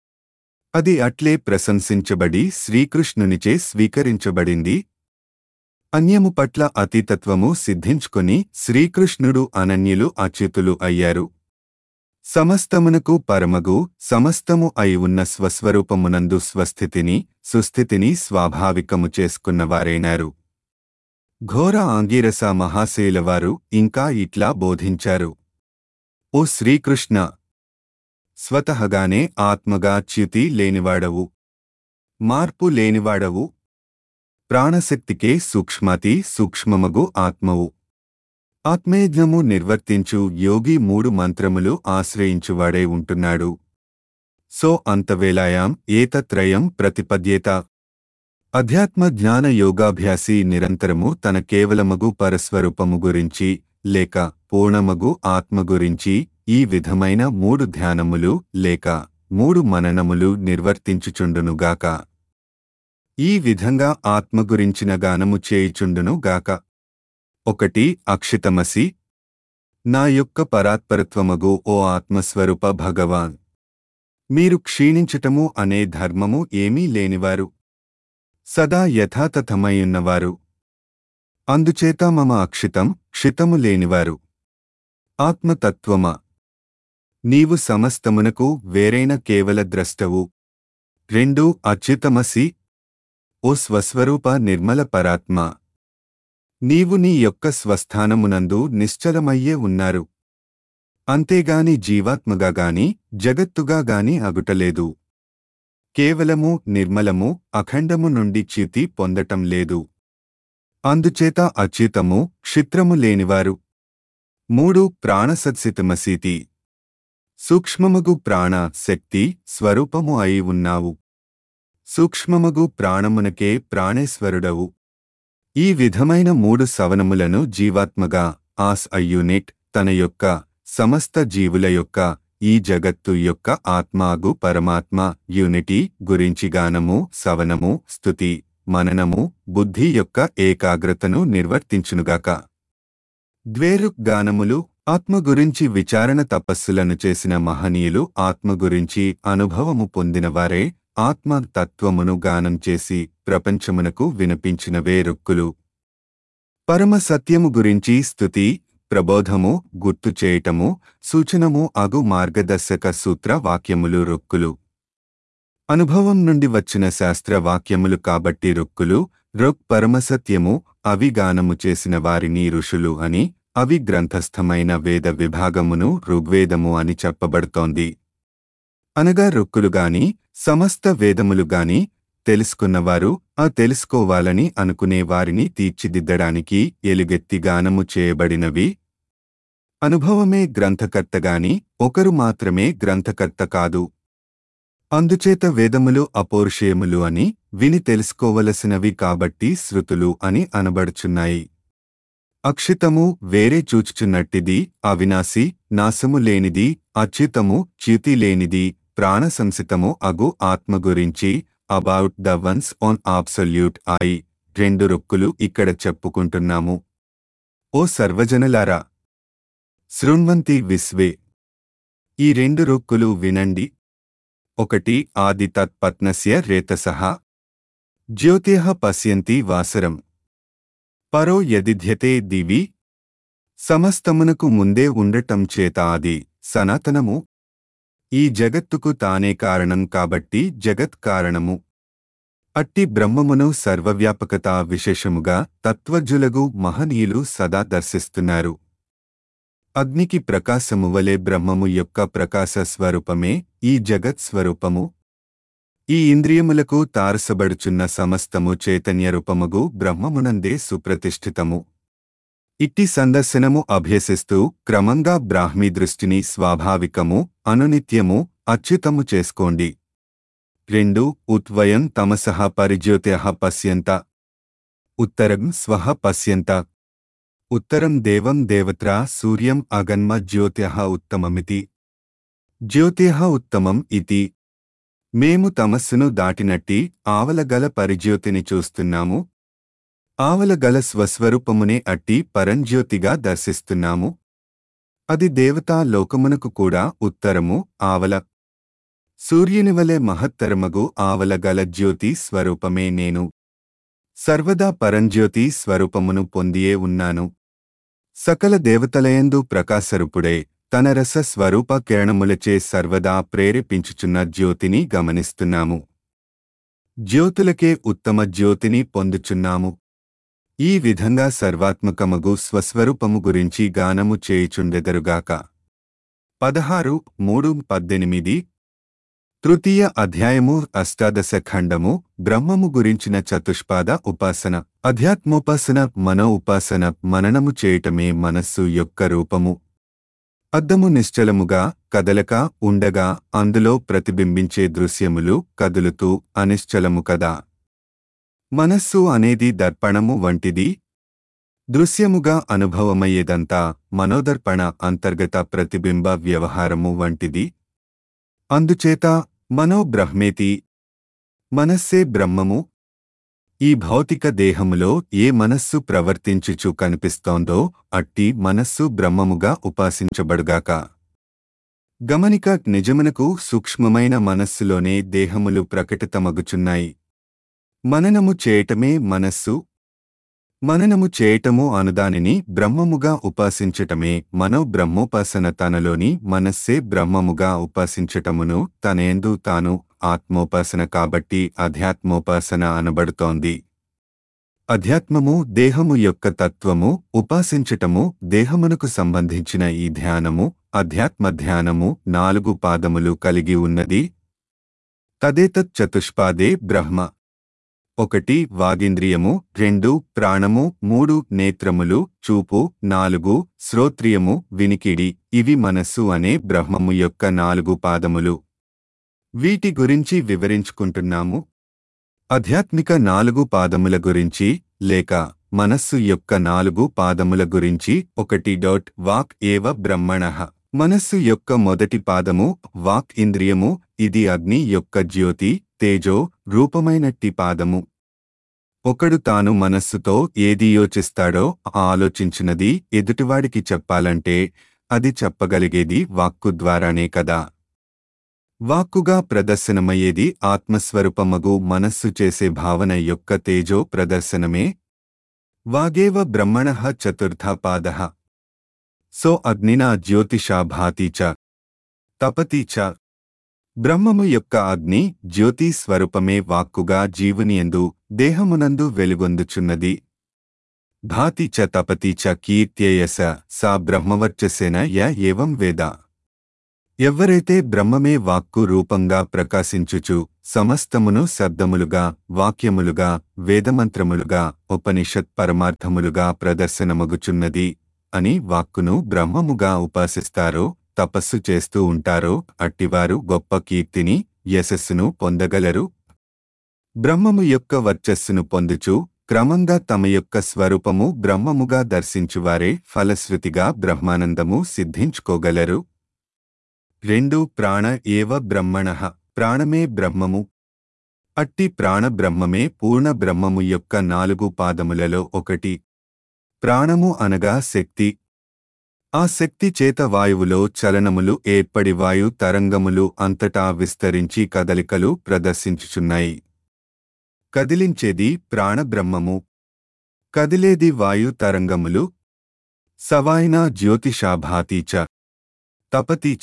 Speaker 1: అది అట్లే ప్రశంసించబడి శ్రీకృష్ణునిచే స్వీకరించబడింది అన్యము పట్ల అతీతత్వము సిద్ధించుకొని శ్రీకృష్ణుడు అనన్యులు అచ్యుతులు అయ్యారు సమస్తమునకు పరమగు సమస్తము అయి ఉన్న స్వస్వరూపమునందు స్వస్థితిని సుస్థితిని స్వాభావికము చేసుకున్నవారైనారు ఘోర ఆంగీరస మహాశైలవారు ఇంకా ఇట్లా బోధించారు ఓ శ్రీకృష్ణ స్వతహగానే ఆత్మగా చ్యుతి లేనివాడవు మార్పు లేనివాడవు ప్రాణశక్తికే సూక్ష్మతి సూక్ష్మమగు ఆత్మవు ఆత్మయజ్ఞము నిర్వర్తించు యోగి మూడు మంత్రములు ఆశ్రయించువాడే ఉంటున్నాడు సో అంతవేలాయాం ఏతత్రయం ప్రతిపద్యేత అధ్యాత్మ జ్ఞాన యోగాభ్యాసి నిరంతరము తన కేవలమగు పరస్వరూపము గురించి లేక పూర్ణమగు ఆత్మ గురించి ఈ విధమైన మూడు ధ్యానములు లేక మూడు మననములు నిర్వర్తించుచుండునుగాక ఈ విధంగా ఆత్మ గురించిన గానము చేయుచుండును గాక ఒకటి అక్షితమసి నా యొక్క పరాత్పరత్వమగు ఓ ఆత్మస్వరూప భగవాన్ మీరు క్షీణించటము అనే ధర్మము ఏమీ లేనివారు సదా యథాతథమైయున్నవారు అందుచేత మమ అక్షితం క్షితము లేనివారు ఆత్మతత్వమా నీవు సమస్తమునకు వేరైన కేవల ద్రష్టవు రెండు అచ్యుతమసి ఓ స్వస్వరూప నిర్మల పరాత్మ నీవు నీ యొక్క స్వస్థానమునందు నిశ్చలమయ్యే ఉన్నారు అంతేగాని జీవాత్మగా గాని జగత్తుగా గాని అగుటలేదు కేవలము నిర్మలము అఖండము నుండి చ్యుతి పొందటం లేదు అందుచేత అచ్యుతము క్షిత్రము లేనివారు మూడు ప్రాణసత్సితమసీతి సూక్ష్మమగు ప్రాణ శక్తి స్వరూపము అయి ఉన్నావు సూక్ష్మమగు ప్రాణమునకే ప్రాణేశ్వరుడవు ఈ విధమైన మూడు సవనములను జీవాత్మగా ఆస్ అయ్యూనిట్ తన యొక్క సమస్త జీవుల యొక్క ఈ జగత్తు యొక్క ఆత్మాగు పరమాత్మ యూనిటీ గురించి గానము సవనము స్తుతి మననము బుద్ధి యొక్క ఏకాగ్రతను నిర్వర్తించునుగాక ద్వేరుక్ గానములు ఆత్మ గురించి విచారణ తపస్సులను చేసిన మహనీయులు ఆత్మ గురించి అనుభవము పొందినవారే ఆత్మ తత్వమును గానం చేసి ప్రపంచమునకు వినిపించిన వేరొక్కులు పరమ సత్యము గురించి స్తుతి ప్రబోధము గుర్తు చేయటము సూచనము అగు మార్గదర్శక సూత్ర వాక్యములు రొక్కులు అనుభవం నుండి వచ్చిన శాస్త్ర వాక్యములు కాబట్టి రొక్కులు రొక్ పరమసత్యము అవి గానము చేసిన వారిని ఋషులు అని అవి గ్రంథస్థమైన వేద విభాగమును ఋగ్వేదము అని చెప్పబడుతోంది అనగా రొక్కులుగాని సమస్త వేదములుగాని తెలుసుకున్నవారు ఆ తెలుసుకోవాలని అనుకునే వారిని తీర్చిదిద్దడానికి ఎలుగెత్తి గానము చేయబడినవి అనుభవమే గ్రంథకర్తగాని ఒకరు మాత్రమే గ్రంథకర్త కాదు అందుచేత వేదములు అపౌరుషేయములు అని విని తెలుసుకోవలసినవి కాబట్టి శృతులు అని అనబడుచున్నాయి అక్షితము వేరే చూచుచున్నట్టిది అవినాశి నాశము లేనిది అచ్యుతము చ్యుతి లేనిది ప్రాణసంసితము అగు ఆత్మ గురించి about the one's own absolute ఐ రెండు రొక్కులు ఇక్కడ చెప్పుకుంటున్నాము ఓ సర్వజనులారా శృణ్వంతి విశ్వే ఈ రెండు రొక్కులు వినండి ఒకటి ఆది తత్పత్నస్య రేతసః జ్యోతిః పశ్యంతి వాసరం పరో యదిధ్యతే దివి సమస్తమునకు ముందే ఉండటం చేత అది సనాతనము ఈ జగత్తుకు తానే కారణం కాబట్టి జగత్ కారణము అట్టి బ్రహ్మమును సర్వవ్యాపకత విశేషముగా తత్వజ్జులగు మహనీయులు సదా దర్శిస్తున్నారు అగ్నికి ప్రకాశము వలె బ్రహ్మము యొక్క ప్రకాశ స్వరూపమే ఈ జగత్ స్వరూపము ఈ ఇంద్రియములకు తారసబడుచున్న సమస్తము చైతన్య రూపముగు బ్రహ్మమునందే సుప్రతిష్ఠితము ఇట్టి సందర్శనము అభ్యసిస్తూ క్రమంగా బ్రాహ్మీ దృష్టిని స్వాభావికము అనునిత్యము అచ్యుతము చేసుకోండి రెండు ఉత్వయం తమసః పరిజ్యోత్యః పశ్యంత ఉత్తరం స్వః పశ్యంత ఉత్తరం దేవం దేవత్రా సూర్యం అగన్మ జ్యోత్యః ఉత్తమమితి జ్యోతిః ఉత్తమం ఇతి మేము తమస్సును దాటినట్టి ఆవలగల పరిజ్యోతిని చూస్తున్నాము ఆవలగల స్వస్వరూపమునే అట్టి పరంజ్యోతిగా దర్శిస్తున్నాము అది దేవతా లోకమునకు కూడా ఉత్తరము ఆవల సూర్యుని వలె మహత్తరమగు ఆవలగల జ్యోతి స్వరూపమే నేను సర్వదా పరంజ్యోతి స్వరూపమును పొందియే ఉన్నాను సకల దేవతలయందు ప్రకాశరూపుడే తన రస స్వరూప కిరణములచే సర్వదా ప్రేరేపించుచున్న జ్యోతిని గమనిస్తున్నాము జ్యోతులకే ఉత్తమ జ్యోతిని పొందుచున్నాము ఈ విధంగా సర్వాత్మకమగు స్వస్వరూపము గురించి గానము చేయుచుండెదరుగాక పదహారు మూడు పద్దెనిమిది తృతీయ అధ్యాయము అష్టాదశ ఖండము బ్రహ్మము గురించిన చతుష్పాద ఉపాసన అధ్యాత్మోపాసన మనో ఉపాసన మననము చేయటమే మనస్సు యొక్క రూపము అద్దము నిశ్చలముగా కదలక ఉండగా అందులో ప్రతిబింబించే దృశ్యములు కదులుతూ అనిశ్చలము కదా మనస్సు అనేది దర్పణము వంటిది దృశ్యముగా అనుభవమయ్యేదంతా మనోదర్పణ అంతర్గత ప్రతిబింబ వ్యవహారము వంటిది అందుచేత మనోబ్రహ్మేతి మనస్సే బ్రహ్మము ఈ భౌతిక దేహములో ఏ మనస్సు ప్రవర్తించుచు కనిపిస్తోందో అట్టి మనస్సు బ్రహ్మముగా ఉపాసించబడుగాక గమనిక నిజమునకు సూక్ష్మమైన మనస్సులోనే దేహములు ప్రకటితమగుచున్నాయి మననము చేయటమే మనస్సు మననము చేయటము అనుదానిని బ్రహ్మముగా ఉపాసించటమే మనో బ్రహ్మోపాసన తనలోని మనస్సే బ్రహ్మముగా ఉపాసించటమును తనేందు తాను ఆత్మోపాసన కాబట్టి అధ్యాత్మోపాసన అనబడుతోంది అధ్యాత్మము దేహము యొక్క తత్వము ఉపాసించటము దేహమునకు సంబంధించిన ఈ ధ్యానము అధ్యాత్మ ధ్యానము నాలుగు పాదములు కలిగి ఉన్నది తదేతత్ చతుష్పాదే బ్రహ్మ ఒకటి వాగింద్రియము రెండు ప్రాణము మూడు నేత్రములు చూపు నాలుగు శ్రోత్రియము వినికిడి ఇవి మనస్సు అనే బ్రహ్మము యొక్క నాలుగు పాదములు వీటి గురించి వివరించుకుంటున్నాము ఆధ్యాత్మిక నాలుగు పాదముల గురించి లేక మనస్సు యొక్క నాలుగు పాదముల గురించి ఒకటి డాట్ వాక్ ఏవ బ్రహ్మణ మనస్సు యొక్క మొదటి పాదము వాక్ ఇంద్రియము ఇది అగ్ని యొక్క జ్యోతి తేజో రూపమైనట్టి పాదము ఒకడు తాను మనస్సుతో ఏది యోచిస్తాడో ఆ ఆలోచించినది ఎదుటివాడికి చెప్పాలంటే అది చెప్పగలిగేది వాక్కు ద్వారానే కదా వాక్కుగా ప్రదర్శనమయ్యేది ఆత్మస్వరూపమగు మనస్సు చేసే భావన యొక్క తేజో ప్రదర్శనమే వాగేవ బ్రహ్మణ చతుర్థ పాద సో అగ్నినా జ్యోతిషా భాతి చ తపతి చ బ్రహ్మము యొక్క అగ్ని జ్యోతి స్వరూపమే వాక్కుగా జీవునియందు దేహమునందు వెలుగొందుచున్నది భాతి చ తపతి చ కీర్త్యయస సా బ్రహ్మవర్చసేన య ఏవం వేద ఎవ్వరైతే బ్రహ్మమే వాక్కు రూపంగా ప్రకాశించుచు సమస్తమును శబ్దములుగా వాక్యములుగా వేదమంత్రములుగా ఉపనిషత్ పరమార్థములుగా ప్రదర్శనమగుచున్నది అని వాక్కును బ్రహ్మముగా ఉపాసిస్తారో తపస్సు చేస్తూ ఉంటారో అట్టివారు గొప్ప కీర్తిని యశస్సును పొందగలరు బ్రహ్మము యొక్క వర్చస్సును పొందుచు క్రమంగా తమ యొక్క స్వరూపము బ్రహ్మముగా దర్శించువారే ఫలశ్రుతిగా బ్రహ్మానందము సిద్ధించుకోగలరు రెండు ప్రాణ ఏవ బ్రహ్మణ ప్రాణమే బ్రహ్మము అట్టి ప్రాణ బ్రహ్మమే పూర్ణ బ్రహ్మము యొక్క నాలుగు పాదములలో ఒకటి ప్రాణము అనగా శక్తి ఆ శక్తి చేత వాయువులో చలనములు ఏర్పడి వాయు తరంగములు అంతటా విస్తరించి కదలికలు ప్రదర్శించుచున్నాయి కదిలించేది ప్రాణబ్రహ్మము కదిలేది వాయు తరంగములు సవాయిన జ్యోతిషాభాతీచ తపతీచ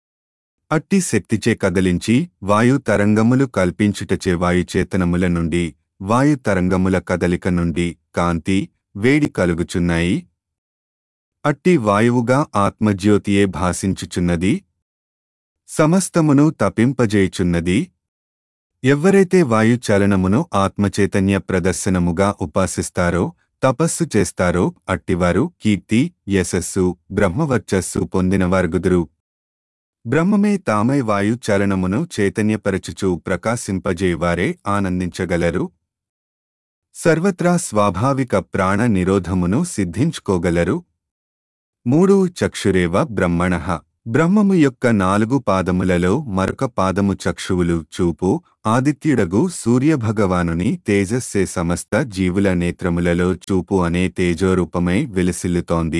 Speaker 1: అట్టి శక్తిచే కదలించి వాయు తరంగములు కల్పించుటచే వాయుచేతనముల నుండి వాయు తరంగముల కదలిక నుండి కాంతి వేడి కలుగుచున్నాయి అట్టి వాయువుగా ఆత్మజ్యోతియే భాసించుచున్నది సమస్తమును తపింపజేయుచున్నది ఎవ్వరైతే వాయు చలనమును ఆత్మచైతన్య ప్రదర్శనముగా ఉపాసిస్తారో తపస్సు చేస్తారో అట్టివారు కీర్తి యశస్సు బ్రహ్మవర్చస్సు పొందినవారుగుదురు బ్రహ్మమే తామై వాయు చలనమును చైతన్యపరచుచు ప్రకాశింపజేవారే ఆనందించగలరు సర్వత్రా స్వాభావిక ప్రాణ నిరోధమును సిద్ధించుకోగలరు మూడు చక్షురేవ బ్రహ్మణ బ్రహ్మము యొక్క నాలుగు పాదములలో మరొక పాదము చక్షువులు చూపు ఆదిత్యుడగు సూర్యభగవానుని తేజస్సే సమస్త జీవుల నేత్రములలో చూపు అనే తేజోరూపమై విలసిల్లుతోంది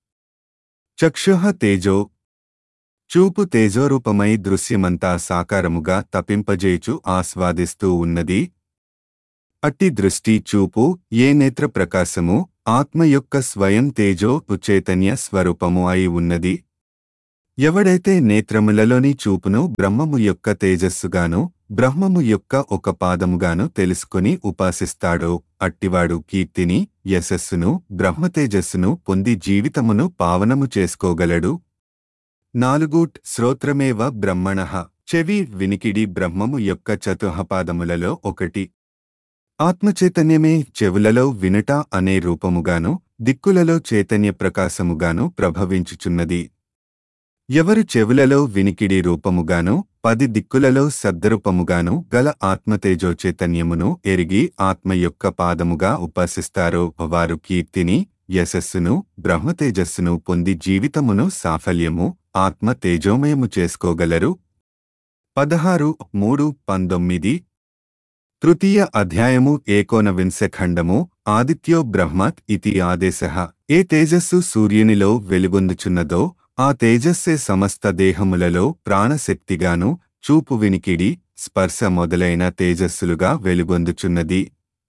Speaker 1: చక్షుః తేజో చూపు తేజోరూపమై దృశ్యమంతా సాకారముగా తపింపజేయుచు ఆస్వాదిస్తూ ఉన్నది అట్టి దృష్టి చూపు ఏ నేత్ర ప్రకాశము ఆత్మ యొక్క స్వయం తేజో చైతన్య స్వరూపము అయి ఉన్నది ఎవడైతే నేత్రములలోని చూపును బ్రహ్మము యొక్క తేజస్సుగాను బ్రహ్మము యొక్క ఒక పాదముగాను తెలుసుకుని ఉపాసిస్తాడో అట్టివాడు కీర్తిని యశస్సును బ్రహ్మతేజస్సును పొంది జీవితమును పావనము చేసుకోగలడు నాలుగూట్ శ్రోత్రమేవ బ్రహ్మణ చెవి వినికిడి బ్రహ్మము యొక్క చతుహపాదములలో ఒకటి ఆత్మచైతన్యమే చెవులలో వినుట అనే రూపముగాను దిక్కులలో చైతన్య ప్రకాశముగాను ప్రభవించుచున్నది ఎవరు చెవులలో వినికిడి రూపముగాను పది దిక్కులలో సద్దరూపముగాను గల ఆత్మతేజో చైతన్యమును ఎరిగి ఆత్మ యొక్క పాదముగా ఉపాసిస్తారో వారు కీర్తిని యశస్సును బ్రహ్మతేజస్సును పొంది జీవితమును సాఫల్యము ఆత్మ తేజోమయము చేసుకోగలరు పదహారు మూడు పంతొమ్మిది తృతీయ అధ్యాయము ఏకోనవింశ ఖండము ఆదిత్యో బ్రహ్మత్ ఇతి ఆదేశ ఏ తేజస్సు సూర్యునిలో వెలుగొందుచున్నదో ఆ తేజస్సే సమస్త దేహములలో ప్రాణశక్తిగాను చూపు వినికిడి స్పర్శ మొదలైన తేజస్సులుగా వెలుగొందుచున్నది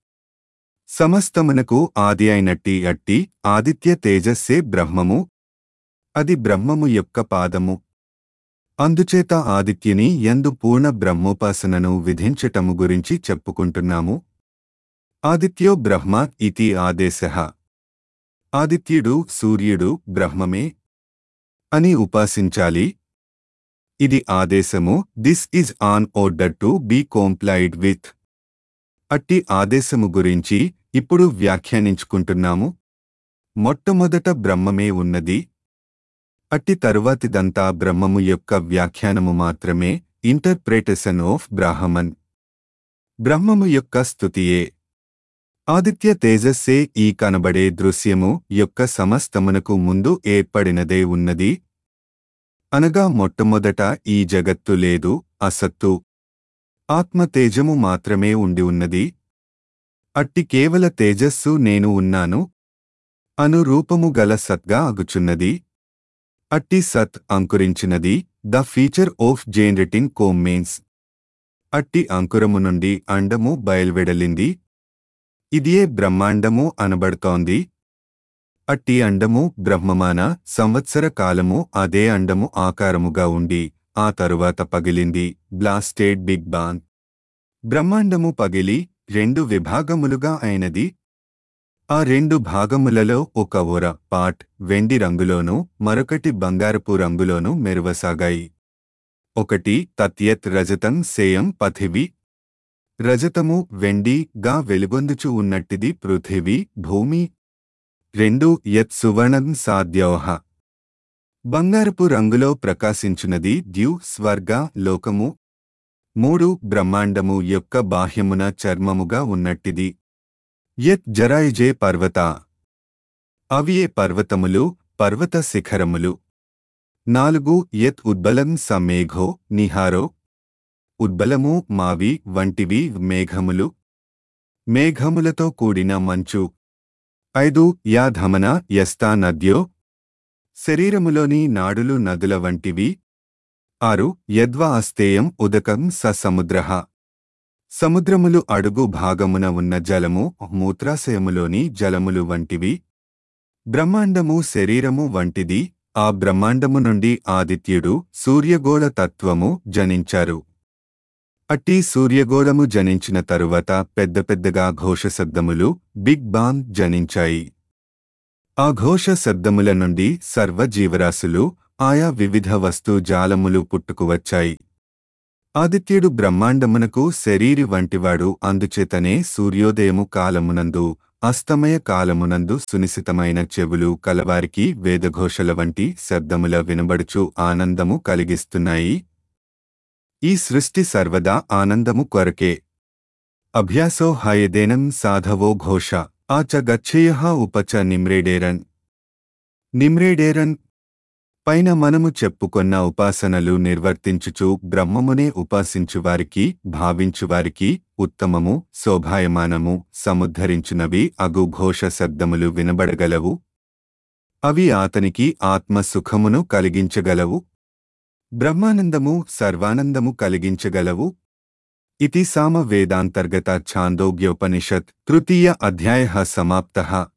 Speaker 1: సమస్తమునకు ఆది అయినట్టి అట్టి ఆదిత్య తేజస్సే బ్రహ్మము అది బ్రహ్మము యొక్క పాదము అందుచేత ఆదిత్యుని ఎందు పూర్ణ బ్రహ్మోపాసనను విధించటము గురించి చెప్పుకుంటున్నాము ఆదిత్యో బ్రహ్మ ఇతి ఆదేశ ఆదిత్యుడు సూర్యుడు బ్రహ్మమే అని ఉపాసించాలి ఇది ఆదేశము this is an order to be complied with అట్టి ఆదేశము గురించి ఇప్పుడు వ్యాఖ్యానించుకుంటున్నాము మొట్టమొదట బ్రహ్మమే ఉన్నది అట్టి తరువాతిదంతా బ్రహ్మము యొక్క వ్యాఖ్యానము మాత్రమే ఇంటర్ప్రేటేషన్ ఆఫ్ బ్రాహ్మన్ బ్రహ్మము యొక్క స్థుతియే ఆదిత్య తేజస్సే ఈ కనబడే దృశ్యము యొక్క సమస్తమునకు ముందు ఏర్పడినదే ఉన్నది అనగా మొట్టమొదట ఈ జగత్తు లేదు అసత్తు ఆత్మ తేజము మాత్రమే ఉండి ఉన్నది అట్టి కేవల తేజస్సు నేను ఉన్నాను అను రూపము గల సత్గా అగుచున్నది అట్టి సత్ అంకురించినది the feature of generating commence అట్టి అంకురము నుండి అండము బయల్వెడలింది ఇదియే బ్రహ్మాండము అనబడుతోంది అట్టి అండము బ్రహ్మమాన సంవత్సర కాలము అదే అండము ఆకారముగా ఉండి ఆ తరువాత పగిలింది బ్లాస్టేడ్ బిగ్ బాంగ్ బ్రహ్మాండము పగిలి రెండు విభాగములుగా అయినది ఆ రెండు భాగములలో ఒక ఒర పాట్ వెండి రంగులోనూ మరొకటి బంగారపు రంగులోనూ మెరువసాగాయి ఒకటి తత్యత్ రజతం సేయం పథివి రజతము వెండి గా వెలుగొందుచు ఉన్నట్టిది పృథివీ భూమి రెండు యత్ సువర్ణం సాధ్యోహ బంగారపు రంగులో ప్రకాశించున్నది ద్యు స్వర్గ లోకము మూడు బ్రహ్మాండము యొక్క బాహ్యమున చర్మముగా ఉన్నట్టిది యత్ జరాయుజే పర్వత అవియే పర్వతములు పర్వత శిఖరములు నాలుగు యత్ ఉద్బలం సమేఘో నిహారో ఉద్బలము మావి వంటివి మేఘములు మేఘములతో కూడిన మంచు ఐదు యా ధమన యస్తా నద్యో శరీరములోని నాడులు నదుల వంటివి ఆరు యద్వ అస్తేయం ఉదకం స సముద్ర సముద్రములు అడుగు భాగమున ఉన్న జలము మూత్రాశయములోని జలములు వంటివి బ్రహ్మాండము శరీరము వంటిది ఆ బ్రహ్మాండము నుండి ఆదిత్యుడు సూర్యగోళ తత్వము జనించారు అట్టి సూర్యగోళము జనించిన తరువాత పెద్ద పెద్దగా ఘోషశబ్దములు బిగ్ బాంగ్ జనించాయి ఆ ఘోష శబ్దముల నుండి సర్వజీవరాశులు ఆయా వివిధ వస్తు జాలములు పుట్టుకువచ్చాయి ఆదిత్యుడు బ్రహ్మాండమునకు శరీరి వంటివాడు అందుచేతనే సూర్యోదయము కాలమునందు అస్తమయ కాలమునందు సునిశితమైన చెవులు కలవారికి వేదఘోషల వంటి శబ్దముల వినబడుచు ఆనందము కలిగిస్తున్నాయి ఈ సృష్టి సర్వదా ఆనందము కొరకే అభ్యాసో హయదేనం సాధవో ఘోష ఆ చ గచ్చేయ ఉపచ నిమ్రేడేరన్ నిమ్రేడేరన్ పైన మనము చెప్పుకొన్న ఉపాసనలు నిర్వర్తించుచు బ్రహ్మమునే ఉపాసించువారికి భావించువారికి ఉత్తమము శోభాయమానము సముద్ధరించునవి అగు ఘోష శబ్దములు వినబడగలవు అవి ఆతనికి ఆత్మ సుఖమును కలిగించగలవు బ్రహ్మానందము సర్వానందము కలిగించగలవు ఇతి సామ వేదాంతర్గత ఛాందోగ్యోపనిషత్ తృతీయ అధ్యాయ సమాప్త